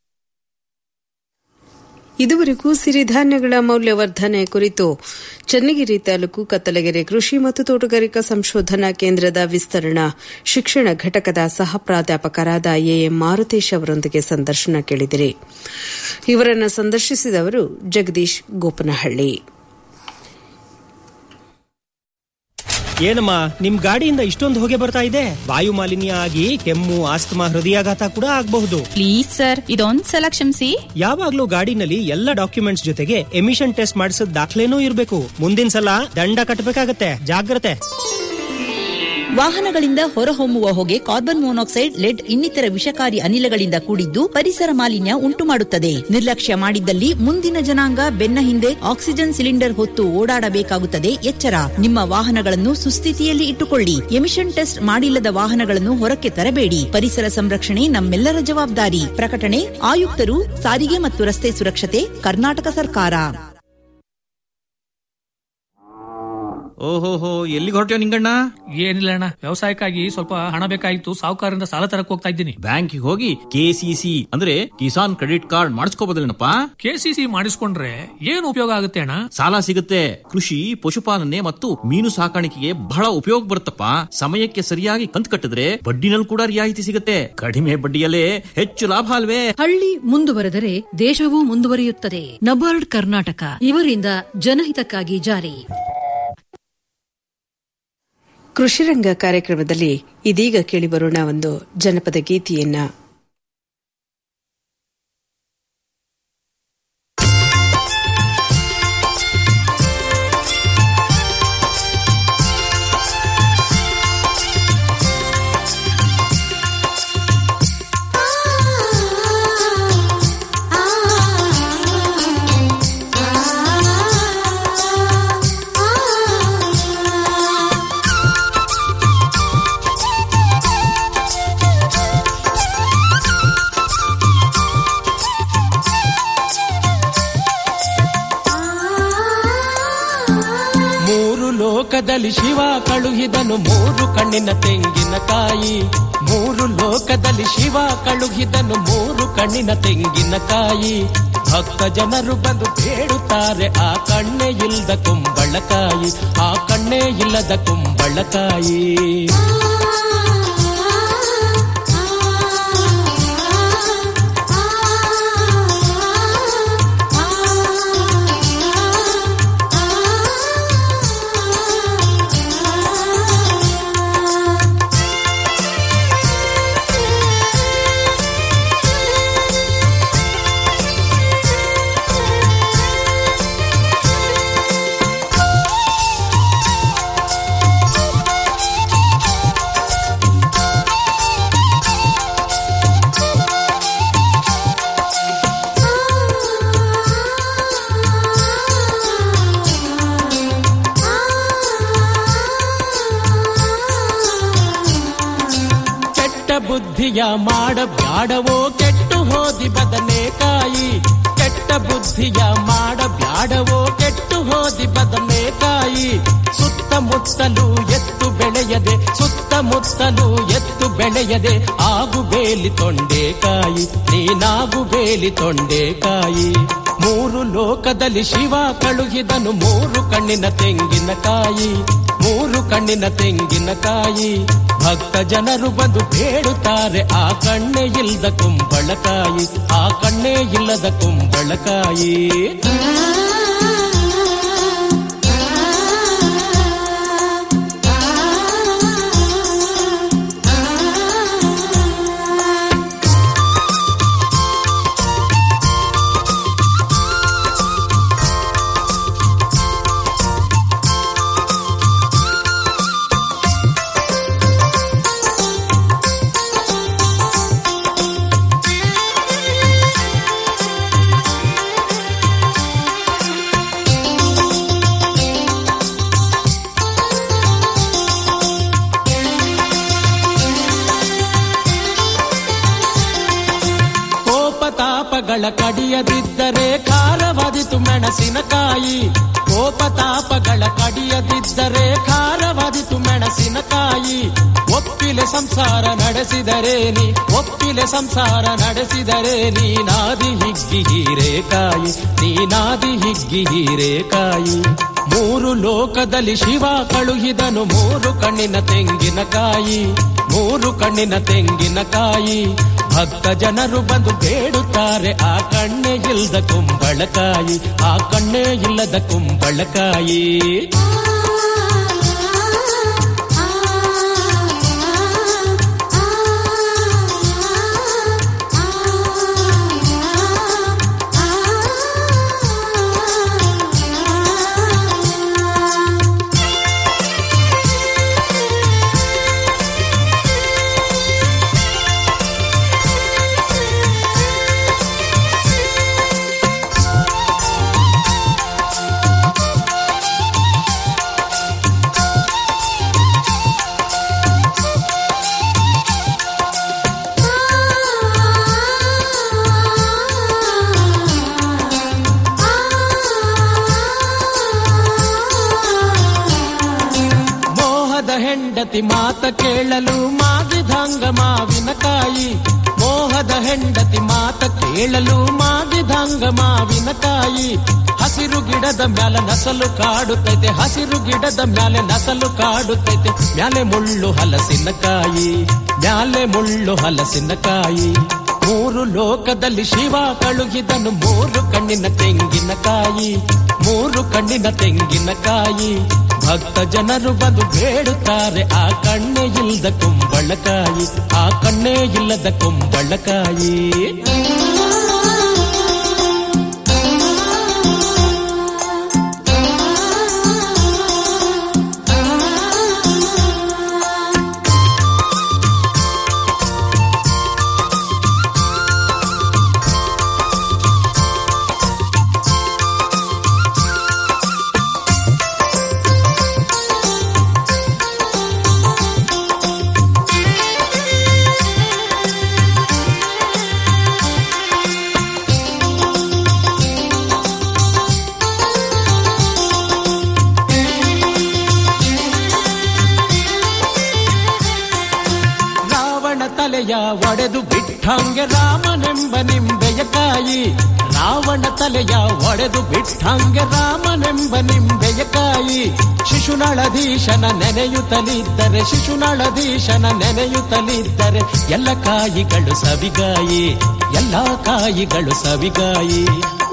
ಇದುವರೆಗೂ ಸಿರಿಧಾನ್ಯಗಳ ಮೌಲ್ಯವರ್ಧನೆ ಕುರಿತು ಚನ್ನಗಿರಿ ತಾಲೂಕು ಕತ್ತಲಗೆರೆ ಕೃಷಿ ಮತ್ತು ತೋಟಗಾರಿಕಾ ಸಂಶೋಧನಾ ಕೇಂದ್ರದ ವಿಸ್ತರಣಾ ಶಿಕ್ಷಣ ಘಟಕದ ಸಹ ಪ್ರಾಧ್ಯಾಪಕರಾದ ಎಎಂ ಮಾರುತೇಶ್ ಅವರೊಂದಿಗೆ ಸಂದರ್ಶನ ಕೇಳಿದಿರಿ ಇವರನ್ನು ಸಂದರ್ಶಿಸಿದವರು ಜಗದೀಶ್ ಗೋಪನಹಳ್ಳಿ ಏನಮ್ಮ ನಿಮ್ ಗಾಡಿಯಿಂದ ಇಷ್ಟೊಂದು ಹೊಗೆ ಬರ್ತಾ ಇದೆ ವಾಯು ಮಾಲಿನ್ಯ ಆಗಿ ಕೆಮ್ಮು ಆಸ್ತಮಾ ಹೃದಯಾಘಾತ ಕೂಡ ಆಗಬಹುದು ಪ್ಲೀಸ್ ಸರ್ ಇದೊಂದ್ ಸಲ ಕ್ಷಮಿಸಿ ಯಾವಾಗ್ಲೂ ಗಾಡಿನಲ್ಲಿ ಎಲ್ಲ ಡಾಕ್ಯುಮೆಂಟ್ಸ್ ಜೊತೆಗೆ ಎಮಿಷನ್ ಟೆಸ್ಟ್ ಮಾಡಿಸಿದ ದಾಖಲೆನೂ ಇರಬೇಕು ಮುಂದಿನ ಸಲ ದಂಡ ಕಟ್ಟಬೇಕಾಗತ್ತೆ ಜಾಗ್ರತೆ ವಾಹನಗಳಿಂದ ಹೊರಹೊಮ್ಮುವ ಹೊಗೆ ಕಾರ್ಬನ್ ಮೊನಾಕ್ಸೈಡ್ ಲೆಡ್ ಇನ್ನಿತರ ವಿಷಕಾರಿ ಅನಿಲಗಳಿಂದ ಕೂಡಿದ್ದು ಪರಿಸರ ಮಾಲಿನ್ಯ ಉಂಟು ಮಾಡುತ್ತದೆ ನಿರ್ಲಕ್ಷ್ಯ ಮಾಡಿದ್ದಲ್ಲಿ ಮುಂದಿನ ಜನಾಂಗ ಬೆನ್ನ ಹಿಂದೆ ಆಕ್ಸಿಜನ್ ಸಿಲಿಂಡರ್ ಹೊತ್ತು ಓಡಾಡಬೇಕಾಗುತ್ತದೆ ಎಚ್ಚರ ನಿಮ್ಮ ವಾಹನಗಳನ್ನು ಸುಸ್ಥಿತಿಯಲ್ಲಿ ಇಟ್ಟುಕೊಳ್ಳಿ ಎಮಿಷನ್ ಟೆಸ್ಟ್ ಮಾಡಿಲ್ಲದ ವಾಹನಗಳನ್ನು ಹೊರಕ್ಕೆ ತರಬೇಡಿ ಪರಿಸರ ಸಂರಕ್ಷಣೆ ನಮ್ಮೆಲ್ಲರ ಜವಾಬ್ದಾರಿ ಪ್ರಕಟಣೆ ಆಯುಕ್ತರು ಸಾರಿಗೆ ಮತ್ತು ರಸ್ತೆ ಸುರಕ್ಷತೆ ಕರ್ನಾಟಕ ಸರ್ಕಾರ ಓಹೋಹೋ ಎಲ್ಲಿಗೆ ಹೊರಟ್ಯೋ ನಿಂಗಣ್ಣ ಏನಿಲ್ಲ ಅಣ್ಣ ವ್ಯವಸಾಯಕ್ಕಾಗಿ ಸ್ವಲ್ಪ ಹಣ ಬೇಕಾಗಿತ್ತು ಸಾಹುಕಾರರಿಂದ ಸಾಲ ತರಕ್ ಹೋಗ್ತಾ ಇದ್ದೀನಿ ಬ್ಯಾಂಕಿಗೆ ಹೋಗಿ ಕೆಸಿಸಿ ಅಂದ್ರೆ ಕಿಸಾನ್ ಕ್ರೆಡಿಟ್ ಕಾರ್ಡ್ ಮಾಡಿಸ್ಕೋಬೋದಲ್ಲೇನಪ್ಪ ಕೆಸಿಸಿ ಮಾಡಿಸ್ಕೊಂಡ್ರೆ ಏನ್ ಉಪಯೋಗ ಆಗುತ್ತೆ ಅಣ್ಣ ಸಾಲ ಸಿಗುತ್ತೆ ಕೃಷಿ ಪಶುಪಾಲನೆ ಮತ್ತು ಮೀನು ಸಾಕಾಣಿಕೆಗೆ ಬಹಳ ಉಪಯೋಗ ಬರುತ್ತಪ್ಪ ಸಮಯಕ್ಕೆ ಸರಿಯಾಗಿ ಕಂತು ಕಟ್ಟಿದ್ರೆ ಬಡ್ಡಿನಲ್ಲಿ ಕೂಡ ರಿಯಾಯಿತಿ ಸಿಗುತ್ತೆ ಕಡಿಮೆ ಬಡ್ಡಿಯಲ್ಲೇ ಹೆಚ್ಚು ಲಾಭ ಅಲ್ವೇ ಹಳ್ಳಿ ಮುಂದುವರೆದರೆ ದೇಶವೂ ಮುಂದುವರಿಯುತ್ತದೆ ನಬಾರ್ಡ್ ಕರ್ನಾಟಕ ಇವರಿಂದ ಜನಹಿತಕ್ಕಾಗಿ ಜಾರಿ ಕೃಷಿರಂಗ ಕಾರ್ಯಕ್ರಮದಲ್ಲಿ ಇದೀಗ ಕೇಳಿಬರೋಣ ಒಂದು ಜನಪದ ಗೀತೆಯನ್ನ ಮೂರು ಲೋಕದಲ್ಲಿ ಶಿವ ಕಳುಹಿದನು ಮೂರು ಕಣ್ಣಿನ ತೆಂಗಿನಕಾಯಿ ಮೂರು ಲೋಕದಲ್ಲಿ ಶಿವ ಕಳುಹಿದನು ಮೂರು ಕಣ್ಣಿನ ತೆಂಗಿನಕಾಯಿ ಭಕ್ತ ಜನರು ಬಂದು ಬೇಡುತ್ತಾರೆ ಆ ಕಣ್ಣೆ ಇಲ್ಲದ ಕುಂಬಳಕಾಯಿ ಆ ಕಣ್ಣೆ ಇಲ್ಲದ ಕುಂಬಳಕಾಯಿ ಕೆಟ್ಟ ಬುದ್ಧಿಯ ಮಾಡಬ್ಯಾಡವೋ ಕೆಟ್ಟು ಹೋದಿ ಬದನೆಕಾಯಿ ಕೆಟ್ಟ ಬುದ್ಧಿಯ ಮಾಡಬ್ಯಾಡವೋ ಕೆಟ್ಟು ಹೋದಿ ಬದನೆಕಾಯಿ ಸುತ್ತಮುತ್ತಲು ಎತ್ತು ಬೆಳೆಯದೆ ಸುತ್ತಮುತ್ತಲು ಎತ್ತು ಬೆಳೆಯದೆ ಆಗು ಬೇಲಿ ತೊಂಡೆಕಾಯಿ ನೀನಾಗು ಬೇಲಿ ತೊಂಡೆಕಾಯಿ ಮೂರು ಲೋಕದಲ್ಲಿ ಶಿವ ಕಳುಹಿದನು ಮೂರು ಕಣ್ಣಿನ ತೆಂಗಿನಕಾಯಿ ಮೂರು ಕಣ್ಣಿನ ತೆಂಗಿನಕಾಯಿ ಭಕ್ತ ಜನರು ಬಂದು ಬೇಡುತ್ತಾರೆ ಆ ಕಣ್ಣೆ ಇಲ್ಲದ ಕುಂಬಳಕಾಯಿ ಆ ಕಣ್ಣೆ ಇಲ್ಲದ ಕುಂಬಳಕಾಯಿ ಕೋಪತಾಪಗಳ ಕಡಿಯದಿದ್ದರೆ ಖಾರವಾದಿತು ಮೆಣಸಿನಕಾಯಿ ಕೋಪತಾಪಗಳ ಕಡಿಯದಿದ್ದರೆ ಖಾರವಾದಿತು ಮೆಣಸಿನಕಾಯಿ ಒಪ್ಪಿಲೆ ಸಂಸಾರ ನಡೆಸಿದರೆ ನೀ ಒಪ್ಪಿಲೆ ಸಂಸಾರ ನಡೆಸಿದರೆ ನೀನಾದಿ ಹಿಗ್ಗಿ ಹೀರೇಕಾಯಿ ನೀನಾದಿ ಹಿಗ್ಗಿ ಹೀರೇಕಾಯಿ ಮೂರು ಲೋಕದಲ್ಲಿ ಶಿವ ಕಳುಹಿದನು ಮೂರು ಕಣ್ಣಿನ ತೆಂಗಿನಕಾಯಿ ಮೂರು ಕಣ್ಣಿನ ತೆಂಗಿನಕಾಯಿ ಭಕ್ತ ಜನರು ಬಂದು ಬೇಡುತ್ತಾರೆ ಆ ಕಣ್ಣೆ ಇಲ್ಲದ ಕುಂಬಳಕಾಯಿ ಆ ಕಣ್ಣೆ ಇಲ್ಲದ ಕುಂಬಳಕಾಯಿ ಹೆಂಡತಿ ಮಾತ ಕೇಳಲು ಮಾಗಿದಂಗ ಮಾವಿನಕಾಯಿ ಮೋಹದ ಹೆಂಡತಿ ಮಾತ ಕೇಳಲು ಮಾಗಿದಂಗ ಮಾವಿನಕಾಯಿ ಹಸಿರು ಗಿಡದ ಮ್ಯಾಲ ನಸಲು ಕಾಡುತ್ತೈತೆ ಹಸಿರು ಗಿಡದ ಮ್ಯಾಲೆ ನಸಲು ಕಾಡುತ್ತೈತೆ ಮ್ಯಾಲೆ ಮುಳ್ಳು ಹಲಸಿನಕಾಯಿ ಮ್ಯಾಲೆ ಮುಳ್ಳು ಹಲಸಿನಕಾಯಿ ಮೂರು ಲೋಕದಲ್ಲಿ ಶಿವ ಕಳುಹಿದನು ಮೂರು ಕಣ್ಣಿನ ತೆಂಗಿನಕಾಯಿ ಮೂರು ಕಣ್ಣಿನ ತೆಂಗಿನಕಾಯಿ ಭಕ್ತ ಜನರು ಬಂದು ಬೇಡುತ್ತಾರೆ ಆ ಕಣ್ಣೇ ಇಲ್ಲದ ಕುಂಬಳಕಾಯಿ ಆ ಕಣ್ಣೇ ಇಲ್ಲದ ಕುಂಬಳಕಾಯಿ ರಾವಣ ತಲೆಯ ಒಡೆದು ಬಿಟ್ಟಂಗೆ ರಾಮನೆಂಬ ನಿಂಬೆಯ ಕಾಯಿ ರಾವಣ ತಲೆಯ ಒಡೆದು ಬಿಟ್ಟಂಗೆ ರಾಮನೆಂಬ ನಿಂಬೆಯ ಕಾಯಿ ಶಿಶುನಳಧೀಶನ ನೆನೆಯುತ್ತಲಿದ್ದರೆ ಶಿಶುನಳಧೀಶನ ನೆನೆಯುತ್ತಲಿದ್ದರೆ ಎಲ್ಲ ಕಾಯಿಗಳು ಸವಿಗಾಯಿ ಎಲ್ಲ ಕಾಯಿಗಳು ಸವಿಗಾಯಿ